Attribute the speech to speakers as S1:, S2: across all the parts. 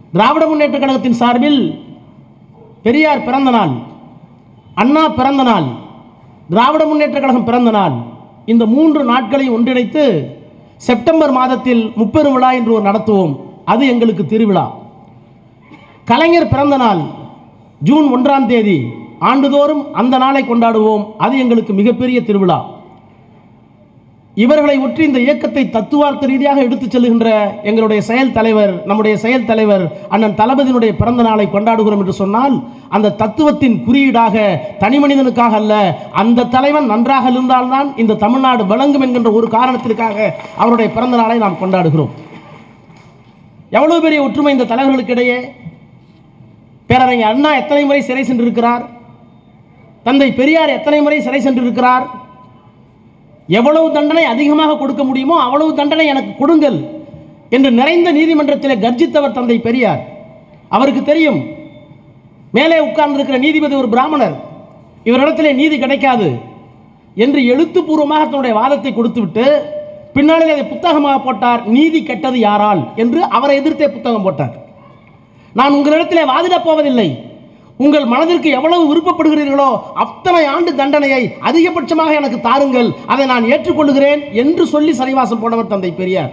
S1: திராவிட முன்னேற்ற கழகத்தின் சார்பில் பெரியார் பிறந்த நாள் அண்ணா பிறந்த நாள் திராவிட முன்னேற்ற கழகம் பிறந்த நாள் இந்த மூன்று நாட்களையும் ஒன்றிணைத்து செப்டம்பர் மாதத்தில் முப்பெரும் விழா என்று ஒரு நடத்துவோம் அது எங்களுக்கு திருவிழா கலைஞர் பிறந்த நாள் ஜூன் ஒன்றாம் தேதி ஆண்டுதோறும் அந்த நாளை கொண்டாடுவோம் அது எங்களுக்கு மிகப்பெரிய திருவிழா இவர்களை ஒற்றி இந்த இயக்கத்தை தத்துவார்த்த ரீதியாக எடுத்துச் செல்லுகின்ற எங்களுடைய செயல் தலைவர் நம்முடைய செயல் தலைவர் அண்ணன் தளபதியினுடைய பிறந்த நாளை கொண்டாடுகிறோம் என்று சொன்னால் அந்த தத்துவத்தின் குறியீடாக தனி மனிதனுக்காக அல்ல அந்த தலைவன் நன்றாக இருந்தால்தான் இந்த தமிழ்நாடு விளங்கும் என்கின்ற ஒரு காரணத்திற்காக அவருடைய பிறந்த நாளை நாம் கொண்டாடுகிறோம் எவ்வளவு பெரிய ஒற்றுமை இந்த தலைவர்களுக்கு இடையே பேரறிஞர் அண்ணா எத்தனை முறை சிறை சென்றிருக்கிறார் தந்தை பெரியார் எத்தனை முறை சிறை சென்றிருக்கிறார் எவ்வளவு தண்டனை அதிகமாக கொடுக்க முடியுமோ அவ்வளவு தண்டனை எனக்கு கொடுங்கள் என்று நிறைந்த நீதிமன்றத்தில் கர்ஜித்தவர் தந்தை பெரியார் அவருக்கு தெரியும் மேலே உட்கார்ந்திருக்கிற நீதிபதி ஒரு பிராமணர் இவரிடத்திலே நீதி கிடைக்காது என்று எழுத்துப்பூர்வமாக தன்னுடைய வாதத்தை கொடுத்துவிட்டு பின்னாளில் அதை புத்தகமாக போட்டார் நீதி கெட்டது யாரால் என்று அவரை எதிர்த்தே புத்தகம் போட்டார் நான் உங்களிடத்திலே வாதிடப் போவதில்லை உங்கள் மனதிற்கு எவ்வளவு விருப்பப்படுகிறீர்களோ அத்தனை ஆண்டு தண்டனையை அதிகபட்சமாக எனக்கு தாருங்கள் அதை நான் ஏற்றுக்கொள்கிறேன் என்று சொல்லி சரிவாசம் போனவர் தந்தை பெரியார்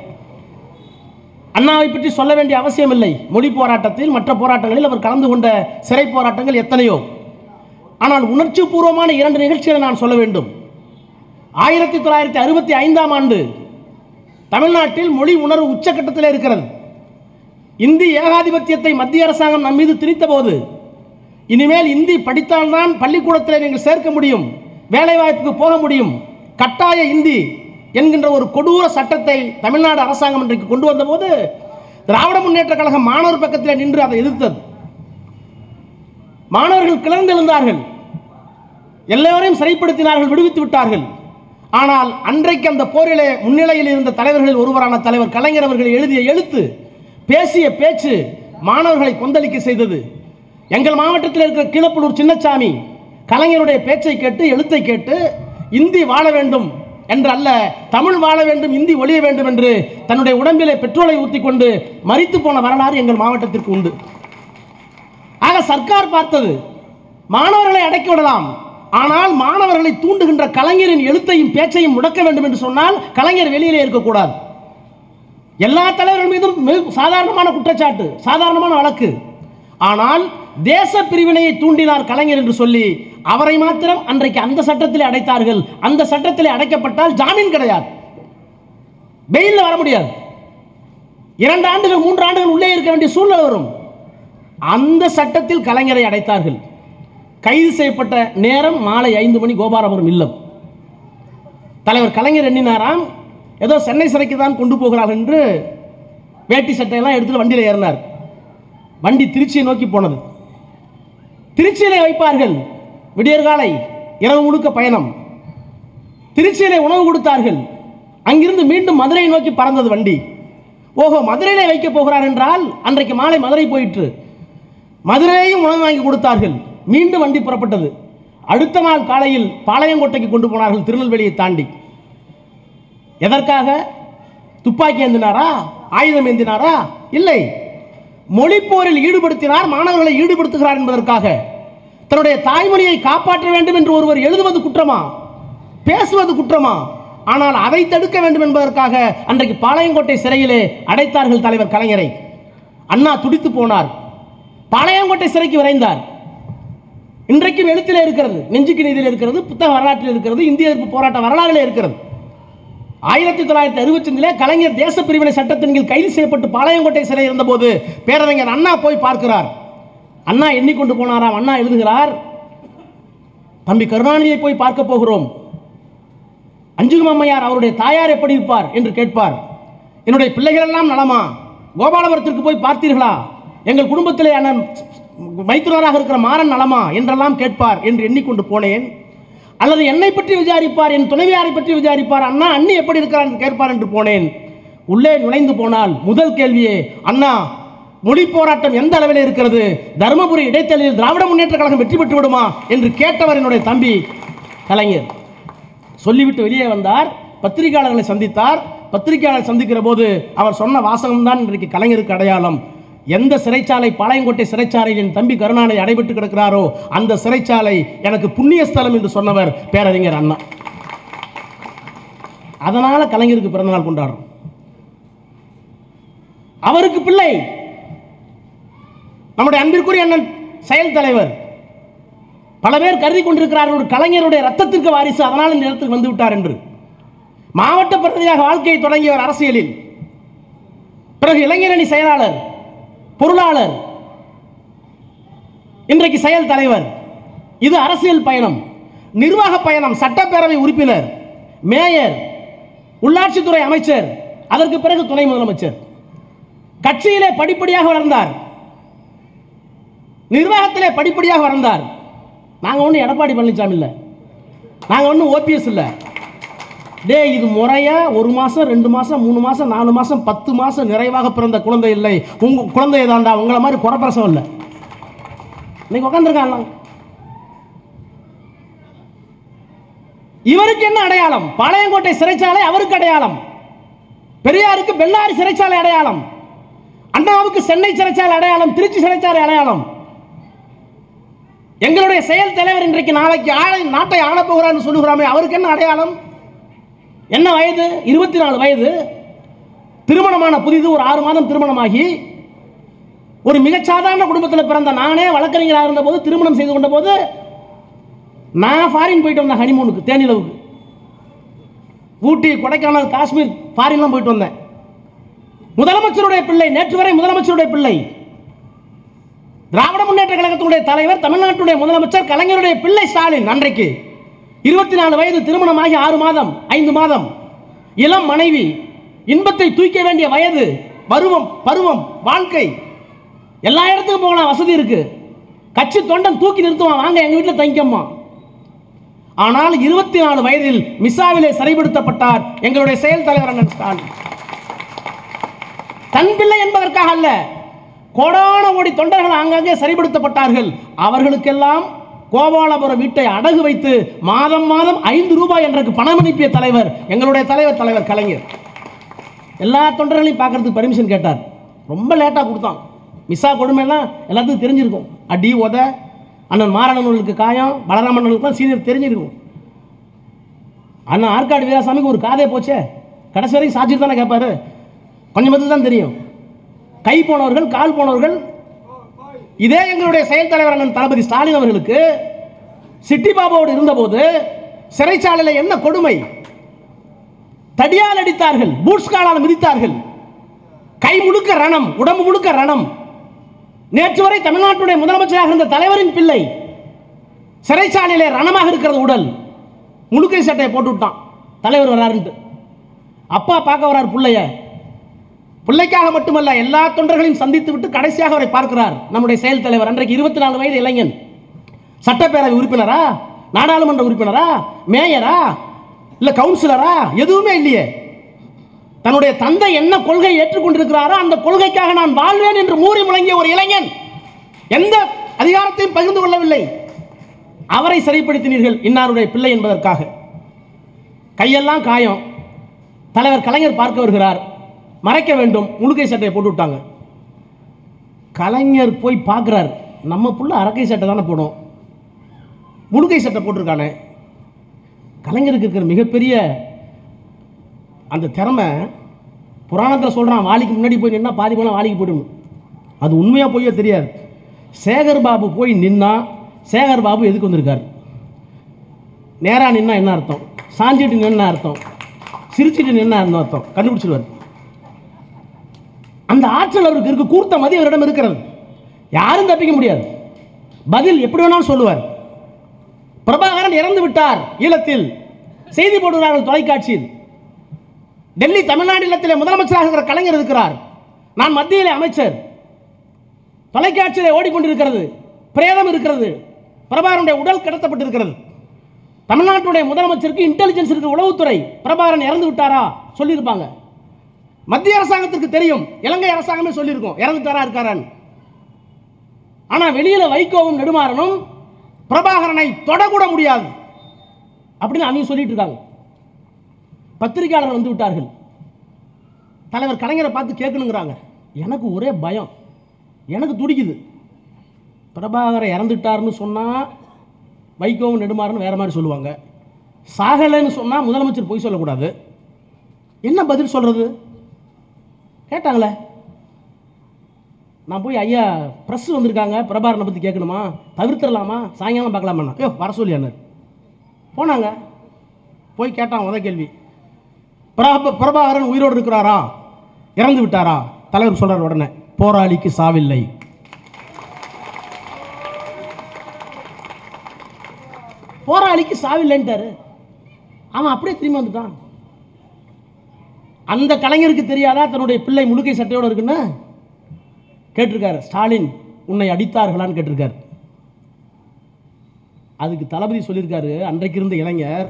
S1: அண்ணாவை பற்றி சொல்ல வேண்டிய அவசியமில்லை மொழி போராட்டத்தில் மற்ற போராட்டங்களில் அவர் கலந்து கொண்ட சிறை போராட்டங்கள் எத்தனையோ ஆனால் உணர்ச்சி பூர்வமான இரண்டு நிகழ்ச்சிகளை நான் சொல்ல வேண்டும் ஆயிரத்தி தொள்ளாயிரத்தி அறுபத்தி ஐந்தாம் ஆண்டு தமிழ்நாட்டில் மொழி உணர்வு உச்சக்கட்டத்தில் இருக்கிறது இந்தி ஏகாதிபத்தியத்தை மத்திய அரசாங்கம் நம் மீது திணித்த போது இனிமேல் இந்தி படித்தால்தான் பள்ளிக்கூடத்தில் நீங்கள் சேர்க்க முடியும் வேலைவாய்ப்புக்கு போக முடியும் கட்டாய இந்தி என்கின்ற ஒரு கொடூர சட்டத்தை தமிழ்நாடு அரசாங்கம் இன்றைக்கு கொண்டு வந்தபோது திராவிட முன்னேற்ற கழகம் மாணவர் பக்கத்தில் நின்று அதை எதிர்த்தது மாணவர்கள் கிளர்ந்தெழுந்தார்கள் எல்லோரையும் சிறைப்படுத்தினார்கள் விடுவித்து விட்டார்கள் ஆனால் அன்றைக்கு அந்த போரிலே முன்னிலையில் இருந்த தலைவர்களில் ஒருவரான தலைவர் கலைஞர் அவர்கள் எழுதிய எழுத்து பேசிய பேச்சு மாணவர்களை கொந்தளிக்க செய்தது எங்கள் மாவட்டத்தில் இருக்கிற கீழப்பலூர் சின்னசாமி கலைஞருடைய பேச்சை கேட்டு எழுத்தை கேட்டு இந்தி வாழ வேண்டும் என்று அல்ல தமிழ் வாழ வேண்டும் இந்தி ஒழிய வேண்டும் என்று தன்னுடைய உடம்பிலே பெட்ரோலை ஊற்றிக் கொண்டு மரித்து போன வரலாறு எங்கள் மாவட்டத்திற்கு உண்டு ஆக சர்க்கார் பார்த்தது மாணவர்களை அடக்கி விடலாம் ஆனால் மாணவர்களை தூண்டுகின்ற கலைஞரின் எழுத்தையும் பேச்சையும் முடக்க வேண்டும் என்று சொன்னால் கலைஞர் வெளியிலே இருக்கக்கூடாது எல்லா தலைவர்கள் மீதும் மிக சாதாரணமான குற்றச்சாட்டு சாதாரணமான வழக்கு ஆனால் தேச பிரிவினையை தூண்டினார் கலைஞர் என்று சொல்லி அவரை மாத்திரம் அன்றைக்கு அந்த சட்டத்திலே அடைத்தார்கள் அந்த சட்டத்திலே அடைக்கப்பட்டால் ஜாமீன் கிடையாது பெயிலில் வர முடியாது இரண்டு ஆண்டுகள் மூன்று ஆண்டுகள் உள்ளே இருக்க வேண்டிய சூழ்நிலை வரும் அந்த சட்டத்தில் கலைஞரை அடைத்தார்கள் கைது செய்யப்பட்ட நேரம் மாலை ஐந்து மணி கோபாலபுரம் இல்லம் தலைவர் கலைஞர் எண்ணினாராம் ஏதோ சென்னை சிறைக்கு தான் கொண்டு போகிறார்கள் என்று வேட்டி சட்டையெல்லாம் எடுத்துட்டு வண்டியில் ஏறினார் வண்டி திருச்சியை நோக்கி போனது திருச்சியிலே வைப்பார்கள் விடியற்காலை இரவு முழுக்க பயணம் திருச்சியிலே உணவு கொடுத்தார்கள் அங்கிருந்து மீண்டும் மதுரை நோக்கி பறந்தது வண்டி ஓஹோ மதுரையிலே வைக்க போகிறார் என்றால் அன்றைக்கு மாலை மதுரை போயிற்று மதுரையையும் உணவு வாங்கி கொடுத்தார்கள் மீண்டும் வண்டி புறப்பட்டது அடுத்த நாள் காலையில் பாளையங்கோட்டைக்கு கொண்டு போனார்கள் திருநெல்வேலியை தாண்டி எதற்காக துப்பாக்கி ஏந்தினாரா ஆயுதம் ஏந்தினாரா இல்லை மொழிப்போரில் ஈடுபடுத்தினார் மாணவர்களை ஈடுபடுத்துகிறார் என்பதற்காக தன்னுடைய தாய்மொழியை காப்பாற்ற வேண்டும் என்று ஒருவர் எழுதுவது குற்றமா பேசுவது குற்றமா ஆனால் அதை தடுக்க வேண்டும் என்பதற்காக அன்றைக்கு பாளையங்கோட்டை சிறையிலே அடைத்தார்கள் தலைவர் கலைஞரை அண்ணா துடித்து போனார் பாளையங்கோட்டை சிறைக்கு விரைந்தார் இன்றைக்கும் எழுத்திலே இருக்கிறது நெஞ்சுக்கு நீதியில் இருக்கிறது புத்தக வரலாற்றில் இருக்கிறது இந்திய எதிர்ப்பு போராட்ட வரலாறிலே இருக்கிறது ஆயிரத்தி தொள்ளாயிரத்தி அறுபத்தஞ்சிலே கலைஞர் தேச பிரிவினை சட்டத்தின் கீழ் கைது செய்யப்பட்டு பாளையங்கோட்டை சிறை இருந்தபோது பேரறிஞர் அண்ணா போய் பார்க்கிறார் அண்ணா எண்ணிக்கொண்டு போனாராம் அண்ணா எழுதுகிறார் தம்பி கருணாநிதியை போய் பார்க்க போகிறோம் அஞ்சுகம் அம்மையார் அவருடைய தாயார் எப்படி இருப்பார் என்று கேட்பார் என்னுடைய பிள்ளைகள் எல்லாம் நலமா கோபாலபுரத்திற்கு போய் பார்த்தீர்களா எங்கள் குடும்பத்திலே அண்ணன் மைத்துனராக இருக்கிற மாறன் நலமா என்றெல்லாம் கேட்பார் என்று எண்ணிக்கொண்டு போனேன் அல்லது என்னை பற்றி விசாரிப்பார் என் துணைவியாரை பற்றி விசாரிப்பார் அண்ணா அண்ணி எப்படி இருக்கிறார் என்று கேட்பார் என்று போனேன் உள்ளே நுழைந்து போனால் முதல் கேள்வியே அண்ணா மொழி போராட்டம் எந்த அளவில் இருக்கிறது தருமபுரி இடைத்தேர்தலில் திராவிட முன்னேற்ற கழகம் வெற்றி பெற்று விடுமா என்று கேட்டவர் என்னுடைய தம்பி கலைஞர் சொல்லிவிட்டு வெளியே வந்தார் பத்திரிகையாளர்களை சந்தித்தார் பத்திரிகையாளர் சந்திக்கிற போது அவர் சொன்ன வாசகம்தான் இன்றைக்கு கலைஞருக்கு அடையாளம் எந்த சிறைச்சாலை பாளையங்கோட்டை சிறைச்சாலையில் என் தம்பி கருணாநிதி அடைபட்டு கிடக்கிறாரோ அந்த சிறைச்சாலை எனக்கு புண்ணிய ஸ்தலம் என்று சொன்னவர் பேரறிஞர் அண்ணா அதனால கலைஞருக்கு பிறந்தநாள் கொண்டாடுறோம் அவருக்கு பிள்ளை நம்முடைய அன்பிற்குரிய அண்ணன் செயல் தலைவர் பல பேர் கருதி கொண்டிருக்கிறார்கள் ஒரு கலைஞருடைய ரத்தத்திற்கு வாரிசு அதனால் இந்த இடத்துக்கு வந்து விட்டார் என்று மாவட்ட பிரதிநிதியாக வாழ்க்கையை தொடங்கியவர் அரசியலில் பிறகு இளைஞரணி செயலாளர் பொருளாளர் இன்றைக்கு செயல் தலைவர் இது அரசியல் பயணம் நிர்வாக பயணம் சட்டப்பேரவை உறுப்பினர் மேயர் உள்ளாட்சித்துறை அமைச்சர் அதற்கு பிறகு துணை முதலமைச்சர் கட்சியிலே படிப்படியாக வளர்ந்தார் நிர்வாகத்திலே படிப்படியாக வளர்ந்தார் நாங்க ஒன்றும் எடப்பாடி பழனிசாமி இல்லை நாங்க ஒன்றும் ஓபிஎஸ் இல்லை டேய் இது முறையா ஒரு மாசம் ரெண்டு மாசம் மூணு மாசம் நாலு மாசம் பத்து மாசம் நிறைவாக பிறந்த குழந்தை இல்லை உங்க குழந்தை தாண்டா உங்களை மாதிரி குறப்பிரசவம் இல்லை இன்னைக்கு உட்காந்துருக்காங்க இவருக்கு என்ன அடையாளம் பாளையங்கோட்டை சிறைச்சாலை அவருக்கு அடையாளம் பெரியாருக்கு பெல்லாரி சிறைச்சாலை அடையாளம் அண்ணாவுக்கு சென்னை சிறைச்சாலை அடையாளம் திருச்சி சிறைச்சாலை அடையாளம் எங்களுடைய செயல் தலைவர் இன்றைக்கு நாளைக்கு ஆளை நாட்டை ஆளப் போகிறான்னு சொல்லுகிறாமே அவருக்கு என்ன அடையாளம் என்ன வயது இருபத்தி நாலு வயது திருமணமான புதிது ஒரு ஆறு மாதம் திருமணமாகி ஒரு மிகச் சாதாரண குடும்பத்தில் பிறந்த நானே வழக்கறிஞராக இருந்தபோது திருமணம் செய்து கொண்ட போது நான் ஃபாரின் போயிட்டு வந்தேன் ஹனிமூனுக்கு தேனிலவுக்கு ஊட்டி கொடைக்கானல் காஷ்மீர் ஃபாரின்லாம் போயிட்டு வந்தேன் முதலமைச்சருடைய பிள்ளை நேற்று வரை முதலமைச்சருடைய பிள்ளை திராவிட முன்னேற்ற கழகத்தினுடைய தலைவர் தமிழ்நாட்டுடைய முதலமைச்சர் கலைஞருடைய பிள்ளை ஸ்டாலின் அன்றைக்கு இருபத்தி நாலு வயது திருமணமாகி ஆறு மாதம் ஐந்து மாதம் இளம் மனைவி இன்பத்தை தூக்க வேண்டிய வயது பருவம் பருவம் வாழ்க்கை எல்லா இடத்துக்கும் போகலாம் வசதி இருக்கு கட்சி தொண்டன் தூக்கி நிறுத்துவான் வாங்க எங்க வீட்டில் தங்கிக்கம்மா ஆனால் இருபத்தி நாலு வயதில் மிசாவிலே சிறைப்படுத்தப்பட்டார் எங்களுடைய செயல் தலைவர் அண்ணன் ஸ்டாலின் தன் பிள்ளை என்பதற்காக அல்ல கோடான கோடி தொண்டர்கள் ஆங்காங்கே சரிப்படுத்தப்பட்டார்கள் அவர்களுக்கெல்லாம் கோபாலபுரம் வீட்டை அடகு வைத்து மாதம் மாதம் ஐந்து ரூபாய் என்றக்கு பணம் அனுப்பிய தலைவர் எங்களுடைய தலைவர் தலைவர் கலைஞர் எல்லா தொண்டர்களையும் பார்க்கறதுக்கு பர்மிஷன் கேட்டார் ரொம்ப லேட்டாக கொடுத்தான் மிஸ்ஸா கொடுமைலாம் எல்லாத்துக்கும் தெரிஞ்சிருக்கும் அடி உத அண்ணன் மாரணவர்களுக்கு காயம் பலராமண்ணனுக்குலாம் சீனியர் தெரிஞ்சிருக்கும் அண்ணன் ஆற்காடு வீராசாமிக்கு ஒரு காதே போச்சே கடைசி வரைக்கும் சாட்சி தானே கேட்பாரு கொஞ்சம் பேருக்கு தான் தெரியும் கை போனவர்கள் கால் போனவர்கள் இதே எங்களுடைய செயல் தலைவர் அண்ணன் தளபதி ஸ்டாலின் அவர்களுக்கு சிட்டி பாபாவோடு இருந்தபோது சிறைச்சாலையில் என்ன கொடுமை தடியால் அடித்தார்கள் பூட்ஸ் காலால் மிதித்தார்கள் கை முழுக்க ரணம் உடம்பு முழுக்க ரணம் நேற்று வரை தமிழ்நாட்டுடைய முதலமைச்சராக இருந்த தலைவரின் பிள்ளை சிறைச்சாலையிலே ரணமாக இருக்கிறது உடல் முழுக்கை சட்டையை போட்டு விட்டான் தலைவர் வராருன்ட்டு அப்பா பார்க்க வரார் பிள்ளைய பிள்ளைக்காக மட்டுமல்ல எல்லா தொண்டர்களையும் சந்தித்து விட்டு கடைசியாக அவரை பார்க்கிறார் நம்முடைய செயல் தலைவர் அன்றைக்கு இருபத்தி நாலு வயது இளைஞன் சட்டப்பேரவை உறுப்பினரா நாடாளுமன்ற உறுப்பினரா மேயரா இல்ல கவுன்சிலரா எதுவுமே இல்லையே தன்னுடைய தந்தை என்ன கொள்கை ஏற்றுக்கொண்டிருக்கிறாரோ அந்த கொள்கைக்காக நான் வாழ்வேன் என்று மூறி முழங்கிய ஒரு இளைஞன் எந்த அதிகாரத்தையும் பகிர்ந்து கொள்ளவில்லை அவரை சரிப்படுத்தினீர்கள் இன்னாருடைய பிள்ளை என்பதற்காக கையெல்லாம் காயம் தலைவர் கலைஞர் பார்க்க வருகிறார் மறைக்க வேண்டும் முழுக்கை சட்டையை போட்டு விட்டாங்க கலைஞர் போய் பார்க்குறார் நம்ம புள்ள அரக்கை சட்டை தானே போடும் முழுக்கை சட்டை போட்டிருக்கானே கலைஞருக்கு இருக்கிற மிகப்பெரிய அந்த திறமை புராணத்தில் சொல்கிறான் வாலிக்கு முன்னாடி போய் நின்னா பாதி போனால் வாலிக்கு போயிடும் அது உண்மையாக போயோ தெரியாது சேகர் பாபு போய் நின்னா சேகர் பாபு எதுக்கு வந்திருக்கார் நேராக நின்னா என்ன அர்த்தம் சாஞ்சிட்டு நின்னா அர்த்தம் சிரிச்சிட்டு நின்னா என்ன அர்த்தம் கண்டுபிடிச்சிருவார் அந்த ஆற்றல் அவருக்கு இருக்கு கூர்த்த மதி அவரிடம் இருக்கிறது யாரும் தப்பிக்க முடியாது பதில் எப்படி வேணாலும் சொல்லுவார் பிரபாகரன் இறந்து விட்டார் ஈழத்தில் செய்தி போடுகிறார்கள் தொலைக்காட்சியில் டெல்லி தமிழ்நாடு இல்லத்திலே முதலமைச்சராக இருக்கிற கலைஞர் இருக்கிறார் நான் மத்தியிலே அமைச்சர் தொலைக்காட்சியிலே ஓடிக்கொண்டிருக்கிறது பிரேதம் இருக்கிறது பிரபாகரனுடைய உடல் கடத்தப்பட்டிருக்கிறது தமிழ்நாட்டுடைய முதலமைச்சருக்கு இன்டெலிஜென்ஸ் இருக்கு உளவுத்துறை பிரபாகரன் இறந்து விட்டாரா சொல்லியிருப்பாங்க மத்திய அரசாங்கத்திற்கு தெரியும் இலங்கை அரசாங்கமே சொல்லியிருக்கோம் இறந்துட்டாரா இருக்காரான்னு ஆனா வெளியில வைகோவும் நெடுமாறனும் பிரபாகரனை தொடக்கூட முடியாது அப்படின்னு அவங்க சொல்லிட்டு இருக்காங்க பத்திரிகையாளர்கள் வந்து விட்டார்கள் தலைவர் கலைஞரை பார்த்து கேட்கணுங்கிறாங்க எனக்கு ஒரே பயம் எனக்கு துடிக்குது பிரபாகரன் இறந்துட்டாருன்னு சொன்னால் வைகோவும் நெடுமாறன்னு வேற மாதிரி சொல்லுவாங்க சாகலைன்னு சொன்னால் முதலமைச்சர் பொய் சொல்லக்கூடாது என்ன பதில் சொல்கிறது கேட்டாங்களே நான் போய் ஐயா ப்ரெஸ் வந்திருக்காங்க பிரபாகரனை பற்றி கேட்கணுமா தவிர்த்துடலாமா சாயங்காலம் பார்க்கலாமா ஐயோ வர சொல்லியானார் போனாங்க போய் கேட்டான் முத கேள்வி பிரப பிரபாகரன் உயிரோடு இருக்கிறாரா இறந்து விட்டாரா தலைவர் சொல்றார் உடனே போராளிக்கு சாவில்லை போராளிக்கு சாவில்லைன்ட்டாரு அவன் அப்படியே திரும்பி வந்துட்டான் அந்த கலைஞருக்கு தெரியாதா தன்னுடைய பிள்ளை முழுக்கை சட்டையோடு இருக்குன்னு கேட்டிருக்காரு ஸ்டாலின் உன்னை அடித்தார்களான்னு கேட்டிருக்காரு அதுக்கு தளபதி சொல்லியிருக்காரு அன்றைக்கு இருந்த இளைஞர்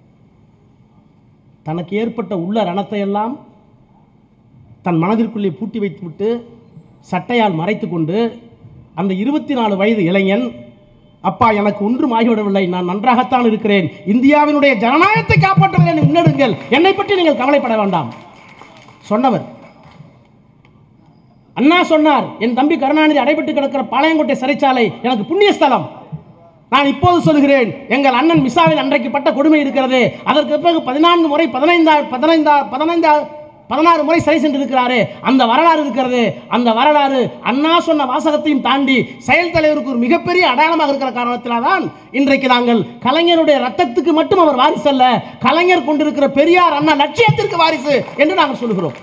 S1: தனக்கு ஏற்பட்ட உள்ள ரணத்தை எல்லாம் தன் மனதிற்குள்ளே பூட்டி வைத்துவிட்டு சட்டையால் மறைத்து கொண்டு அந்த இருபத்தி நாலு வயது இளைஞன் அப்பா எனக்கு ஒன்றும் ஆகிவிடவில்லை நான் நன்றாகத்தான் இருக்கிறேன் இந்தியாவினுடைய ஜனநாயகத்தை காப்பாற்றுவதை என்னை முன்னெடுங்கள் என்னை பற்றி நீங்கள் கவலைப்பட வேண்டாம் சொன்னவர் அண்ணா சொன்னார் என் தம்பி கருணாநிதி அடைபட்டு கிடக்கிற பாளையங்கோட்டை சிறைச்சாலை எனக்கு புண்ணிய ஸ்தலம் நான் இப்போது சொல்கிறேன் எங்கள் அண்ணன் மிசாவில் அன்றைக்கு பட்ட கொடுமை இருக்கிறது அதற்கு பிறகு பதினான்கு முறை பதினைந்தா பதினைந்தா பதினைந்தா பதினாறு முறை சிறை சென்றிருக்கிறாரு அந்த வரலாறு இருக்கிறது அந்த வரலாறு அண்ணா சொன்ன வாசகத்தையும் தாண்டி செயல் தலைவருக்கு ஒரு மிகப்பெரிய அடையாளமாக இருக்கிற காரணத்தினால் தான் இன்றைக்கு நாங்கள் கலைஞருடைய ரத்தத்துக்கு மட்டும் அவர் வாரிசு அல்ல கலைஞர் கொண்டிருக்கிற பெரியார் அண்ணா லட்சியத்திற்கு வாரிசு என்று நாங்கள் சொல்கிறோம்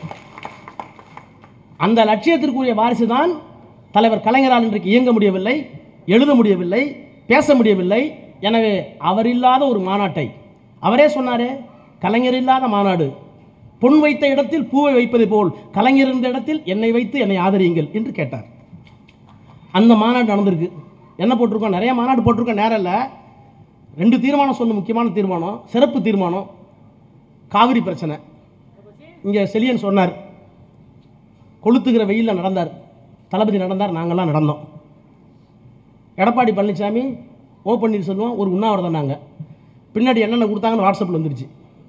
S1: அந்த லட்சியத்திற்குரிய வாரிசு தான் தலைவர் கலைஞரால் இன்றைக்கு இயங்க முடியவில்லை எழுத முடியவில்லை பேச முடியவில்லை எனவே அவர் இல்லாத ஒரு மாநாட்டை அவரே சொன்னாரே கலைஞர் இல்லாத மாநாடு பொன் வைத்த இடத்தில் பூவை வைப்பது போல் கலைஞர் இருந்த இடத்தில் என்னை வைத்து என்னை ஆதரியுங்கள் என்று கேட்டார் அந்த மாநாடு நடந்திருக்கு என்ன போட்டிருக்கோம் நிறைய மாநாடு போட்டிருக்கோம் நேரம் இல்லை ரெண்டு தீர்மானம் சொன்ன முக்கியமான தீர்மானம் சிறப்பு தீர்மானம் காவிரி பிரச்சனை இங்கே செலியன் சொன்னார் கொளுத்துகிற வெயிலில் நடந்தார் தளபதி நடந்தார் நாங்கள்லாம் நடந்தோம் எடப்பாடி பழனிசாமி ஓ பன்னீர்செல்வம் ஒரு உண்ணாவிரதம் நாங்கள் பின்னாடி என்னென்ன கொடுத்தாங்கன்னு வாட்ஸ்அப்பில் வந்துருச்சு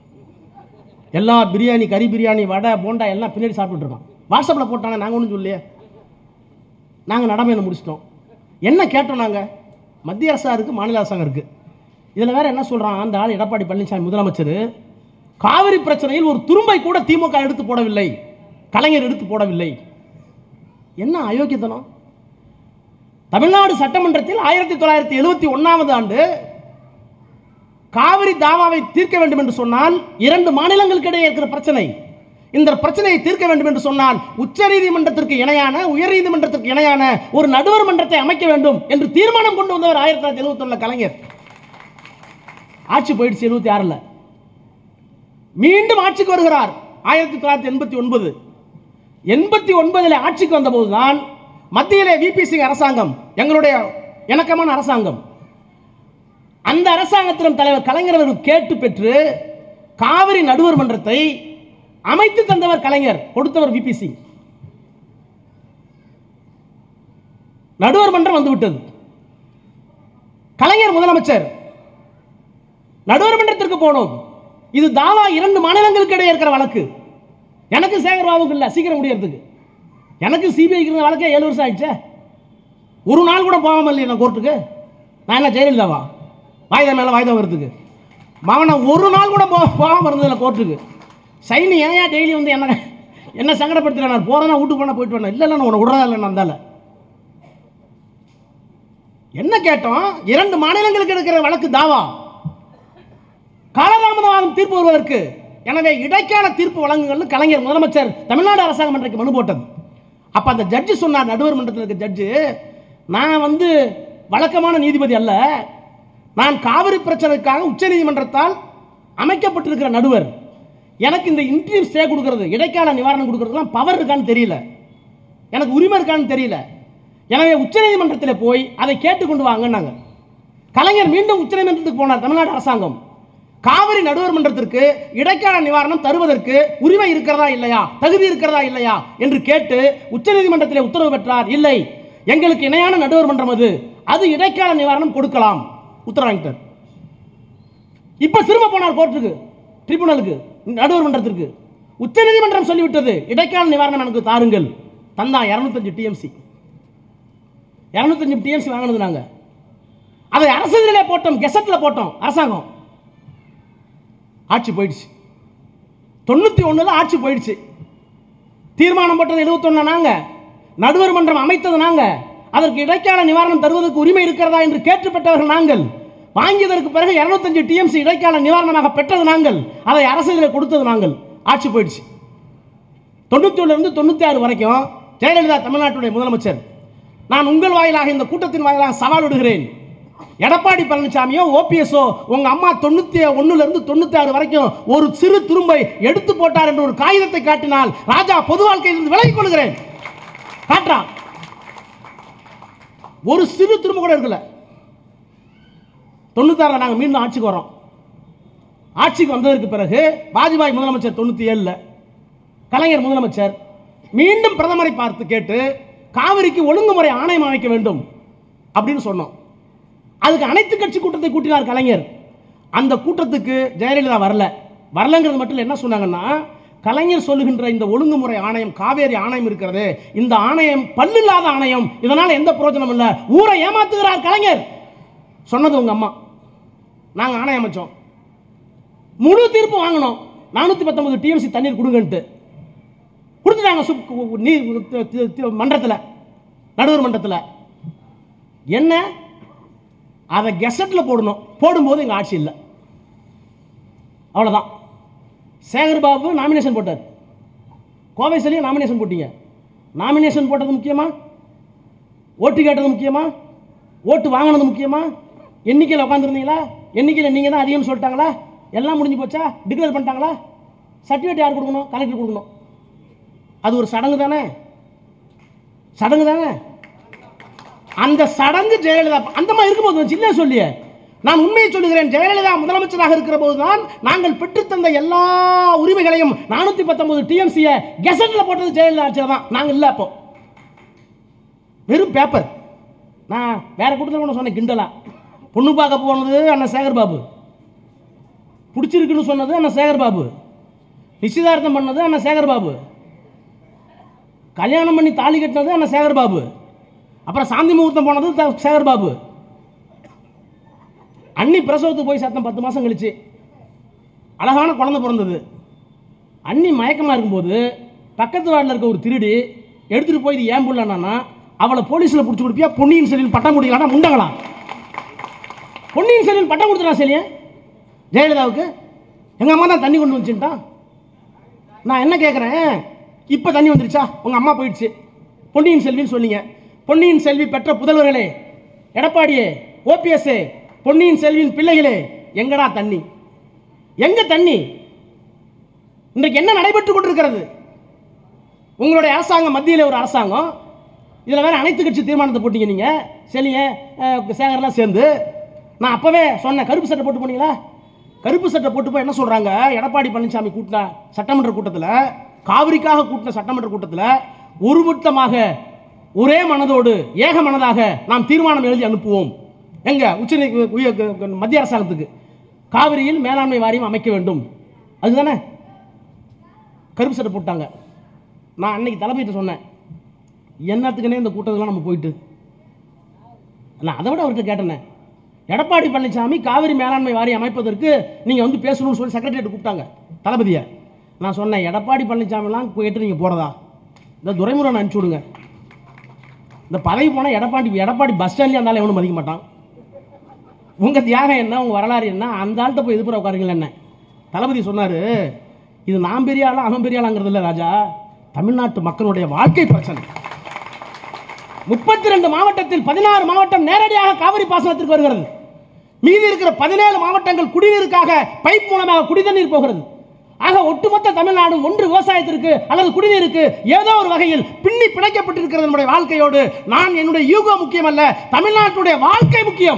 S1: எல்லா பிரியாணி கறி பிரியாணி வடை போண்டா எல்லாம் பின்னாடி சாப்பிட்டுட்டு இருக்கோம் வாட்ஸ்அப்பில் போட்டாங்க நாங்கள் ஒன்றும் சொல்லையே நாங்கள் நடைமுறை முடிச்சிட்டோம் என்ன கேட்டோம் நாங்கள் மத்திய அரசாக இருக்குது மாநில அரசாங்கம் இருக்குது இதில் வேற என்ன சொல்கிறான் அந்த ஆள் எடப்பாடி பழனிசாமி முதலமைச்சர் காவிரி பிரச்சனையில் ஒரு துரும்பை கூட திமுக எடுத்து போடவில்லை கலைஞர் எடுத்து போடவில்லை என்ன அயோக்கியத்தனம் தமிழ்நாடு சட்டமன்றத்தில் ஆயிரத்தி தொள்ளாயிரத்தி எழுபத்தி ஒன்றாவது ஆண்டு காவிரி தாவாவை தீர்க்க வேண்டும் என்று சொன்னால் இரண்டு மாநிலங்களுக்கு இடையே இருக்கிற பிரச்சனை இந்த பிரச்சனையை தீர்க்க வேண்டும் என்று சொன்னால் உச்ச நீதிமன்றத்திற்கு இணையான உயர் நீதிமன்றத்திற்கு இணையான ஒரு நடுவர் மன்றத்தை அமைக்க வேண்டும் என்று தீர்மானம் கொண்டு வந்தவர் ஆயிரத்தி தொள்ளாயிரத்தி எழுபத்தி கலைஞர் ஆட்சி போயிடுச்சு எழுபத்தி ஆறுல மீண்டும் ஆட்சிக்கு வருகிறார் ஆயிரத்தி தொள்ளாயிரத்தி எண்பத்தி ஒன்பது எண்பத்தி ஒன்பதில் ஆட்சிக்கு வந்தபோதுதான் மத்தியிலே விபி சிங் அரசாங்கம் எங்களுடைய இணக்கமான அரசாங்கம் அந்த அரசாங்கத்திடம் தலைவர் கலைஞர் அவர்கள் கேட்டு பெற்று காவிரி நடுவர் மன்றத்தை அமைத்து தந்தவர் கலைஞர் கொடுத்தவர் விபி சிங் நடுவர் மன்றம் வந்து விட்டது கலைஞர் முதலமைச்சர் நடுவர் மன்றத்திற்கு போனோம் இது தாவா இரண்டு மாநிலங்களுக்கு இடையே இருக்கிற வழக்கு எனக்கு சேகர் பாபுக்கு இல்லை சீக்கிரம் முடியறதுக்கு எனக்கு சிபிஐக்கு இருந்த வழக்கே ஏழு வருஷம் ஆயிடுச்சே ஒரு நாள் கூட போகாமல் இல்லையா நான் கோர்ட்டுக்கு நான் என்ன ஜெயலலிதாவா வாய்தா மேலே வாய்தா வருதுக்கு மகனை ஒரு நாள் கூட போ போகாமல் இருந்ததில்ல கோர்ட்டுக்கு சைனி ஏன் டெய்லி வந்து என்ன என்ன சங்கடப்படுத்துகிறேன் நான் போகிறேன்னா வீட்டுக்கு போனால் போயிட்டு வரேன் இல்லை இல்லை நான் உன்னை விடுறதா இல்லை நான் இருந்தால என்ன கேட்டோம் இரண்டு மாநிலங்களுக்கு இருக்கிற வழக்கு தாவா காலதாமதமாகும் தீர்ப்பு வருவதற்கு எனவே இடைக்கால தீர்ப்பு வழங்குங்கள்னு கலைஞர் முதலமைச்சர் தமிழ்நாடு அரசாங்கம் அன்றைக்கு மனு போட்டது அப்ப அந்த ஜட்ஜு சொன்னார் நடுவர் மன்றத்தில் இருக்க ஜட்ஜு நான் வந்து வழக்கமான நீதிபதி அல்ல நான் காவிரி பிரச்சனைக்காக உச்சநீதிமன்றத்தால் அமைக்கப்பட்டிருக்கிற நடுவர் எனக்கு இந்த இன்டீரியம் ஸ்டே கொடுக்கறது இடைக்கால நிவாரணம் கொடுக்கறதுலாம் பவர் இருக்கான்னு தெரியல எனக்கு உரிமை இருக்கான்னு தெரியல எனவே உச்சநீதிமன்றத்தில் போய் அதை கேட்டுக்கொண்டு வாங்கன்னாங்க கலைஞர் மீண்டும் உச்சநீதிமன்றத்துக்கு போனார் தமிழ்நாடு அரசாங்கம் காவிரி நடுவர் மன்றத்திற்கு இடைக்கால நிவாரணம் தருவதற்கு உரிமை இருக்கிறதா இல்லையா தகுதி இருக்கிறதா இல்லையா என்று கேட்டு உச்சநீதிமன்றத்தில் உத்தரவு பெற்றார் இல்லை எங்களுக்கு இணையான நடுவர் மன்றம் அது அது இடைக்கால நிவாரணம் கொடுக்கலாம் உத்தரவு வாங்கிட்டார் இப்ப திரும்ப போனார் கோர்ட்டுக்கு ட்ரிபுனலுக்கு நடுவர் மன்றத்திற்கு உச்சநீதிமன்றம் சொல்லிவிட்டது இடைக்கால நிவாரணம் எனக்கு தாருங்கள் தந்தா இருநூத்தஞ்சு டிஎம்சி இரநூத்தஞ்சு டிஎம்சி வாங்கினது நாங்கள் அதை அரசியலே போட்டோம் கெசட்டில் போட்டோம் அரசாங்கம் ஆட்சி போயிடுச்சு தொண்ணூற்றி ஒன்றில் ஆட்சி போயிடுச்சு தீர்மானம் போட்டது எழுபத்தொன்னு நாங்கள் நடுவர் மன்றம் அமைத்தது நாங்கள் அதற்கு இடைக்கால நிவாரணம் தருவதற்கு உரிமை இருக்கிறதா என்று கேட்டு பெற்றவர்கள் நாங்கள் வாங்கியதற்கு பிறகு இருநூத்தஞ்சு டிஎம்சி இடைக்கால நிவாரணமாக பெற்றது நாங்கள் அதை அரசியலில் கொடுத்தது நாங்கள் ஆட்சி போயிடுச்சு தொண்ணூத்தி இருந்து தொண்ணூற்றி ஆறு வரைக்கும் ஜெயலலிதா தமிழ்நாட்டுடைய முதலமைச்சர் நான் உங்கள் வாயிலாக இந்த கூட்டத்தின் வாயிலாக சவால் விடுகிறேன் எடப்பாடி பழனிசாமியோ ஓபிஎஸ்ஓ உங்க அம்மா தொண்ணூத்தி ஒண்ணுல இருந்து தொண்ணூத்தி ஆறு வரைக்கும் ஒரு சிறு துரும்பை எடுத்து போட்டார் என்று ஒரு காகிதத்தை காட்டினால் ராஜா பொது வாழ்க்கையிலிருந்து விலகிக் கொள்கிறேன் காட்டுறான் ஒரு சிறு துரும்பு கூட இருக்கல தொண்ணூத்தாறுல நாங்கள் மீண்டும் ஆட்சிக்கு வரோம் ஆட்சிக்கு வந்ததற்கு பிறகு வாஜ்பாய் முதலமைச்சர் தொண்ணூத்தி ஏழுல கலைஞர் முதலமைச்சர் மீண்டும் பிரதமரை பார்த்து கேட்டு காவிரிக்கு ஒழுங்குமுறை ஆணையம் அமைக்க வேண்டும் அப்படின்னு சொன்னோம் அதுக்கு அனைத்து கட்சி கூட்டத்தை கூட்டினார் கலைஞர் அந்த கூட்டத்துக்கு ஜெயலலிதா வரல வரலங்கிறது மட்டும் இல்ல, என்ன சொன்னாங்கன்னா கலைஞர் சொல்லுகின்ற இந்த ஒழுங்குமுறை ஆணையம் காவேரி ஆணையம் இருக்கிறது இந்த ஆணையம் பல்லில்லாத ஆணையம் இதனால் எந்த பிரயோஜனம் இல்லை ஊரை ஏமாத்துகிறார் கலைஞர் சொன்னது உங்க அம்மா நாங்கள் ஆணையம் அமைச்சோம் முழு தீர்ப்பு வாங்கினோம் நானூற்றி பத்தொன்பது டிஎம்சி தண்ணீர் கொடுங்கன்ட்டு கொடுத்துட்டாங்க சுப் நீர் மன்றத்தில் நடுவர் மன்றத்தில் என்ன அதை கெசட்டில் போடணும் போடும்போது எங்கள் ஆட்சி இல்லை அவ்வளோதான் சேகர் பாபு நாமினேஷன் போட்டார் கோவை செல்லியும் நாமினேஷன் போட்டீங்க நாமினேஷன் போட்டது முக்கியமா ஓட்டு கேட்டது முக்கியமா ஓட்டு வாங்கினது முக்கியமா எண்ணிக்கையில் உட்காந்துருந்தீங்களா எண்ணிக்கையில் நீங்கள் தான் அதிகம்னு சொல்லிட்டாங்களா எல்லாம் முடிஞ்சு போச்சா டிக்ளேர் பண்ணிட்டாங்களா சர்டிஃபிகேட் யார் கொடுக்கணும் கலெக்டர் கொடுக்கணும் அது ஒரு சடங்கு தானே சடங்கு தானே அந்த சடங்கு ஜெயலலிதா அந்த மாதிரி இருக்கும்போது சின்ன சொல்லியே நான் உண்மையை சொல்லுகிறேன் ஜெயலலிதா முதலமைச்சராக இருக்கிற போதுதான் நாங்கள் பெற்றுத்தந்த எல்லா உரிமைகளையும் நானூத்தி பத்தொன்பது டிஎம்சியை கெசட்ல போட்டது ஜெயலலிதா ஆட்சியில் தான் நாங்கள் இல்லை அப்போ வெறும் பேப்பர் நான் வேற கூட்டத்தில் கூட சொன்னேன் கிண்டலா பொண்ணு பார்க்க போனது அண்ணன் சேகர் பாபு பிடிச்சிருக்குன்னு சொன்னது அண்ணன் சேகர் பாபு நிச்சயதார்த்தம் பண்ணது அண்ணன் சேகர் பாபு கல்யாணம் பண்ணி தாலி கட்டினது அண்ணன் சேகர் பாபு அப்புறம் சாந்தி முகூர்த்தம் போனது த- சேகர் பாபு அன்னி பிரசவத்துக்கு போய் சத்தம் பத்து மாதம் கழிச்சு அழகான குழந்தை பிறந்தது அன்னி மயக்கமாக இருக்கும்போது பக்கத்து வார்டில் இருக்க ஒரு திருடி எடுத்துகிட்டு போய் இது ஏன் புள்ளனா அவளை போலீஸில் பிடிச்சி கொடுப்பியா பொன்னியின் செல்லியில் பட்டம் கொடுக்கலாம் முண்டங்களாம் பொன்னியின் செல்லியில் பட்டம் கொடுத்துறான் செல்லியன் ஜெயலலிதாவுக்கு எங்கள் அம்மா தான் தண்ணி கொண்டு வந்துச்சுட்டான் நான் என்ன கேட்குறேன் இப்போ தண்ணி வந்துருச்சா உங்கள் அம்மா போயிடுச்சு பொன்னியின் செல்வின்னு சொன்னீங்க பொன்னியின் செல்வி பெற்ற புதல்வர்களே எடப்பாடியே ஓபிஎஸ்ஏ பொன்னியின் செல்வியின் பிள்ளைகளே எங்கடா தண்ணி எங்க தண்ணி இன்றைக்கு என்ன நடைபெற்று கொண்டிருக்கிறது உங்களுடைய அரசாங்கம் மத்தியில் ஒரு அரசாங்கம் இதில் வேற அனைத்து கட்சி தீர்மானத்தை போட்டீங்க நீங்கள் செலிய சேகர்லாம் சேர்ந்து நான் அப்போவே சொன்னேன் கருப்பு சட்டை போட்டு போனீங்களா கருப்பு சட்டை போட்டு போய் என்ன சொல்கிறாங்க எடப்பாடி பழனிசாமி கூட்டின சட்டமன்ற கூட்டத்தில் காவிரிக்காக கூட்டின சட்டமன்ற கூட்டத்தில் ஒருமித்தமாக ஒரே மனதோடு ஏக மனதாக நாம் தீர்மானம் எழுதி அனுப்புவோம் எங்க உச்ச நீ- உய- க- க- மத்திய அரசாங்கத்துக்கு காவிரியில் மேலாண்மை வாரியம் அமைக்க வேண்டும் அதுதானே கருப்பு சட்டை போட்டாங்க நான் அன்னைக்கு தளபதிட்ட சொன்னேன் என்னத்துக்குனே இந்த கூட்டத்துலாம் நம்ம போயிட்டு நான் அதை விட அவர்கிட்ட கேட்டேனே எடப்பாடி பழனிசாமி காவிரி மேலாண்மை வாரியம் அமைப்பதற்கு நீங்கள் வந்து பேசணும்னு சொல்லி செக்ரட்டரியேட் கூப்பிட்டாங்க தளபதியை நான் சொன்னேன் எடப்பாடி பழனிசாமிலாம் கேட்டு நீங்கள் போகிறதா இந்த துரைமுருகன் அனுப்பிச்சி விடுங்க இந்த பதவி போனால் எடப்பாடி எடப்பாடி பஸ் ஸ்டாண்ட்லேயே இருந்தாலும் எவனும் மதிக்க மாட்டான் உங்கள் தியாகம் என்ன உங்கள் வரலாறு என்ன அந்த ஆள்கிட்ட போய் எதிர்ப்புற உட்காருங்கள் என்ன தளபதி சொன்னார் இது நான் பெரிய ஆளா அவன் பெரிய ஆளாங்கிறது இல்லை ராஜா தமிழ்நாட்டு மக்களுடைய வாழ்க்கை பிரச்சனை முப்பத்தி ரெண்டு மாவட்டத்தில் பதினாறு மாவட்டம் நேரடியாக காவிரி பாசனத்திற்கு வருகிறது மீதி இருக்கிற பதினேழு மாவட்டங்கள் குடிநீருக்காக பைப் மூலமாக குடிதண்ணீர் போகிறது ஆக ஒட்டுமொத்த தமிழ்நாடும் ஒன்று விவசாயத்திற்கு அல்லது குடிநீருக்கு ஏதோ ஒரு வகையில் பின்னி பிணைக்கப்பட்டிருக்கிறது நம்முடைய வாழ்க்கையோடு நான் என்னுடைய யூகோ முக்கியம் அல்ல தமிழ்நாட்டுடைய வாழ்க்கை முக்கியம்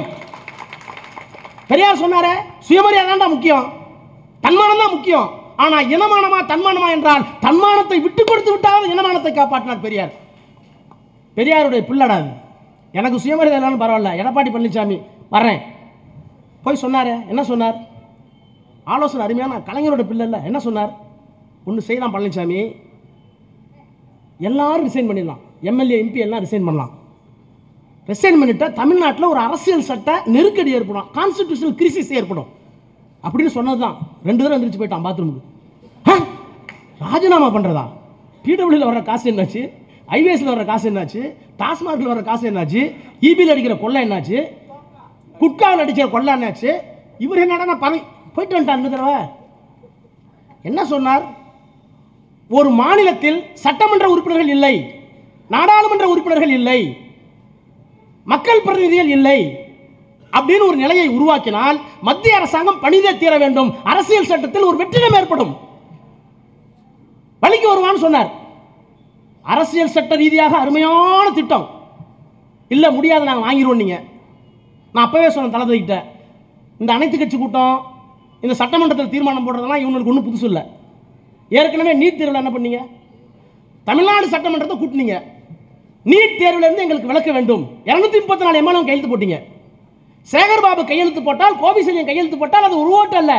S1: பெரியார் சொன்னாரே சுயமரியாதை தான்டா முக்கியம் தன்மானம் தான் முக்கியம் ஆனா இனமானமா தன்மானமா என்றால் தன்மானத்தை விட்டு கொடுத்து விட்டாவது இனமானத்தை காப்பாற்றினார் பெரியார் பெரியாருடைய பிள்ளடா அது எனக்கு சுயமரியாதை இல்லைன்னு பரவாயில்ல எடப்பாடி பழனிசாமி வரேன் போய் சொன்னாரே என்ன சொன்னார் ஆலோசனை அருமையான கலைஞரோட பிள்ளை இல்லை என்ன சொன்னார் ஒன்று செய்யலாம் பழனிசாமி எல்லாரும் ரிசைன் பண்ணிடலாம் எம்எல்ஏ எம்பி எல்லாம் ரிசைன் பண்ணலாம் ரெசைன் பண்ணிட்டா தமிழ்நாட்டில் ஒரு அரசியல் சட்ட நெருக்கடி ஏற்படும் கான்ஸ்டிடியூஷனல் கிரிசிஸ் ஏற்படும் அப்படின்னு சொன்னது தான் ரெண்டு தடவை எந்திரிச்சு போயிட்டான் பாத்ரூமுக்கு ஆ? ராஜினாமா பண்ணுறதா பிடபிள்யூல வர்ற காசு என்னாச்சு ஐவேஸில் வர்ற காசு என்னாச்சு டாஸ்மார்க்கில் வர்ற காசு என்னாச்சு இபியில் அடிக்கிற கொள்ளை என்னாச்சு குட்காவில் அடிக்கிற கொள்ளை என்னாச்சு இவர் என்னடா பணி போயிட்டு வந்துட்டான் இந்த தடவை என்ன சொன்னார் ஒரு மாநிலத்தில் சட்டமன்ற உறுப்பினர்கள் இல்லை நாடாளுமன்ற உறுப்பினர்கள் இல்லை மக்கள் பிரதிநிதிகள் இல்லை அப்படின்னு ஒரு நிலையை உருவாக்கினால் மத்திய அரசாங்கம் பணிதே தீர வேண்டும் அரசியல் சட்டத்தில் ஒரு வெற்றிடம் ஏற்படும் வழிக்கு வருவான்னு சொன்னார் அரசியல் சட்ட ரீதியாக அருமையான திட்டம் இல்லை முடியாது நாங்கள் வாங்கிடுவோம் நீங்க நான் அப்பவே சொன்னேன் தளபதிக்கிட்ட இந்த அனைத்து கட்சி கூட்டம் இந்த சட்டமன்றத்தில் தீர்மானம் போடுறதெல்லாம் இவங்களுக்கு ஒன்றும் புதுசு இல்லை ஏற்கனவே நீட் தேர்வில் என்ன பண்ணீங்க தமிழ்நாடு சட்டமன்றத்தை கூட்டினீங்க நீட் தேர்வுல இருந்து எங்களுக்கு விளக்க வேண்டும் இருநூத்தி முப்பத்தி நாலு எம்எல்ஏ கையெழுத்து போட்டீங்க சேகர் பாபு கையெழுத்து போட்டால் கோபிசெல்வன் கையெழுத்து போட்டால் அது ஒரு ஓட்டு அல்ல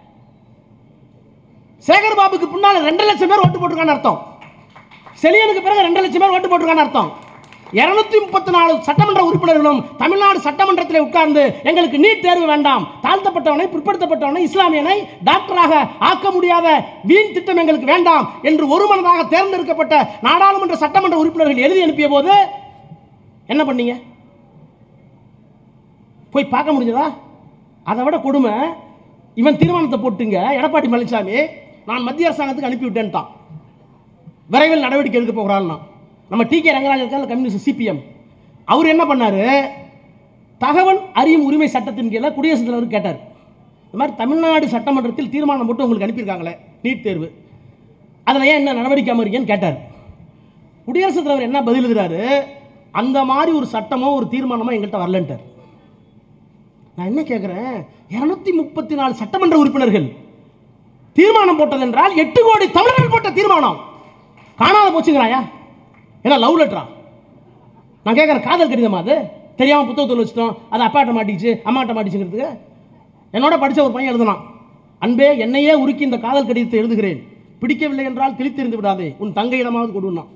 S1: சேகர் பாபுக்கு பின்னால ரெண்டு லட்சம் பேர் ஓட்டு போட்டிருக்கான்னு அர்த்தம் செலியனுக்கு பிறகு ரெண்டு லட்சம் பேர் ஓட்டு போட்டிருக்கான்னு அர்த்தம் இருநூத்தி முப்பத்தி நாலு சட்டமன்ற உறுப்பினர்களும் தமிழ்நாடு சட்டமன்றத்தில் உட்கார்ந்து எங்களுக்கு நீட் தேர்வு வேண்டாம் தாழ்த்தப்பட்டவனை பிற்படுத்தப்பட்டவனை இஸ்லாமியனை டாக்டராக ஆக்க முடியாத வீண் திட்டம் எங்களுக்கு வேண்டாம் என்று ஒருமனதாக தேர்ந்தெடுக்கப்பட்ட நாடாளுமன்ற சட்டமன்ற உறுப்பினர்கள் எழுதி அனுப்பிய போது என்ன பண்ணீங்க போய் பார்க்க முடிஞ்சதா அதை விட கொடுமை இவன் தீர்மானத்தை போட்டுங்க எடப்பாடி பழனிசாமி நான் மத்திய அரசாங்கத்துக்கு அனுப்பி விட்டேன்ட்டான் விரைவில் நடவடிக்கை எடுக்க போகிறாள்னா நம்ம டி கே ரங்கராஜ் இருக்கார் கம்யூனிஸ்ட் சிபிஎம் அவர் என்ன பண்ணாரு தகவல் அறியும் உரிமை சட்டத்தின் கீழே குடியரசுத் தலைவர் கேட்டார் இந்த மாதிரி தமிழ்நாடு சட்டமன்றத்தில் தீர்மானம் போட்டு உங்களுக்கு அனுப்பியிருக்காங்களே நீட் தேர்வு அதில் ஏன் என்ன நடவடிக்கை இருக்கேன்னு கேட்டார் குடியரசுத் தலைவர் என்ன பதில் எழுதுறாரு அந்த மாதிரி ஒரு சட்டமோ ஒரு தீர்மானமோ எங்கள்கிட்ட வரலன்ட்டார் நான் என்ன கேட்குறேன் இருநூத்தி முப்பத்தி நாலு சட்டமன்ற உறுப்பினர்கள் தீர்மானம் போட்டதென்றால் எட்டு கோடி தமிழர்கள் போட்ட தீர்மானம் காணாத போச்சுங்கிறாயா என்ன லவ் லெட்டரா நான் கேட்குறேன் காதல் கடிதமா அது தெரியாமல் புத்தகத்தில் வச்சுட்டோம் அது அப்பாட்ட மாட்டிச்சு அம்மாட்ட மாட்டிச்சுங்கிறதுக்கு என்னோட படிச்ச ஒரு பையன் எழுதுனான் அன்பே என்னையே உருக்கி இந்த காதல் கடிதத்தை எழுதுகிறேன் பிடிக்கவில்லை என்றால் கிழித்தெறிந்து விடாதே உன் தங்கையிடமாவது கொடுன்னா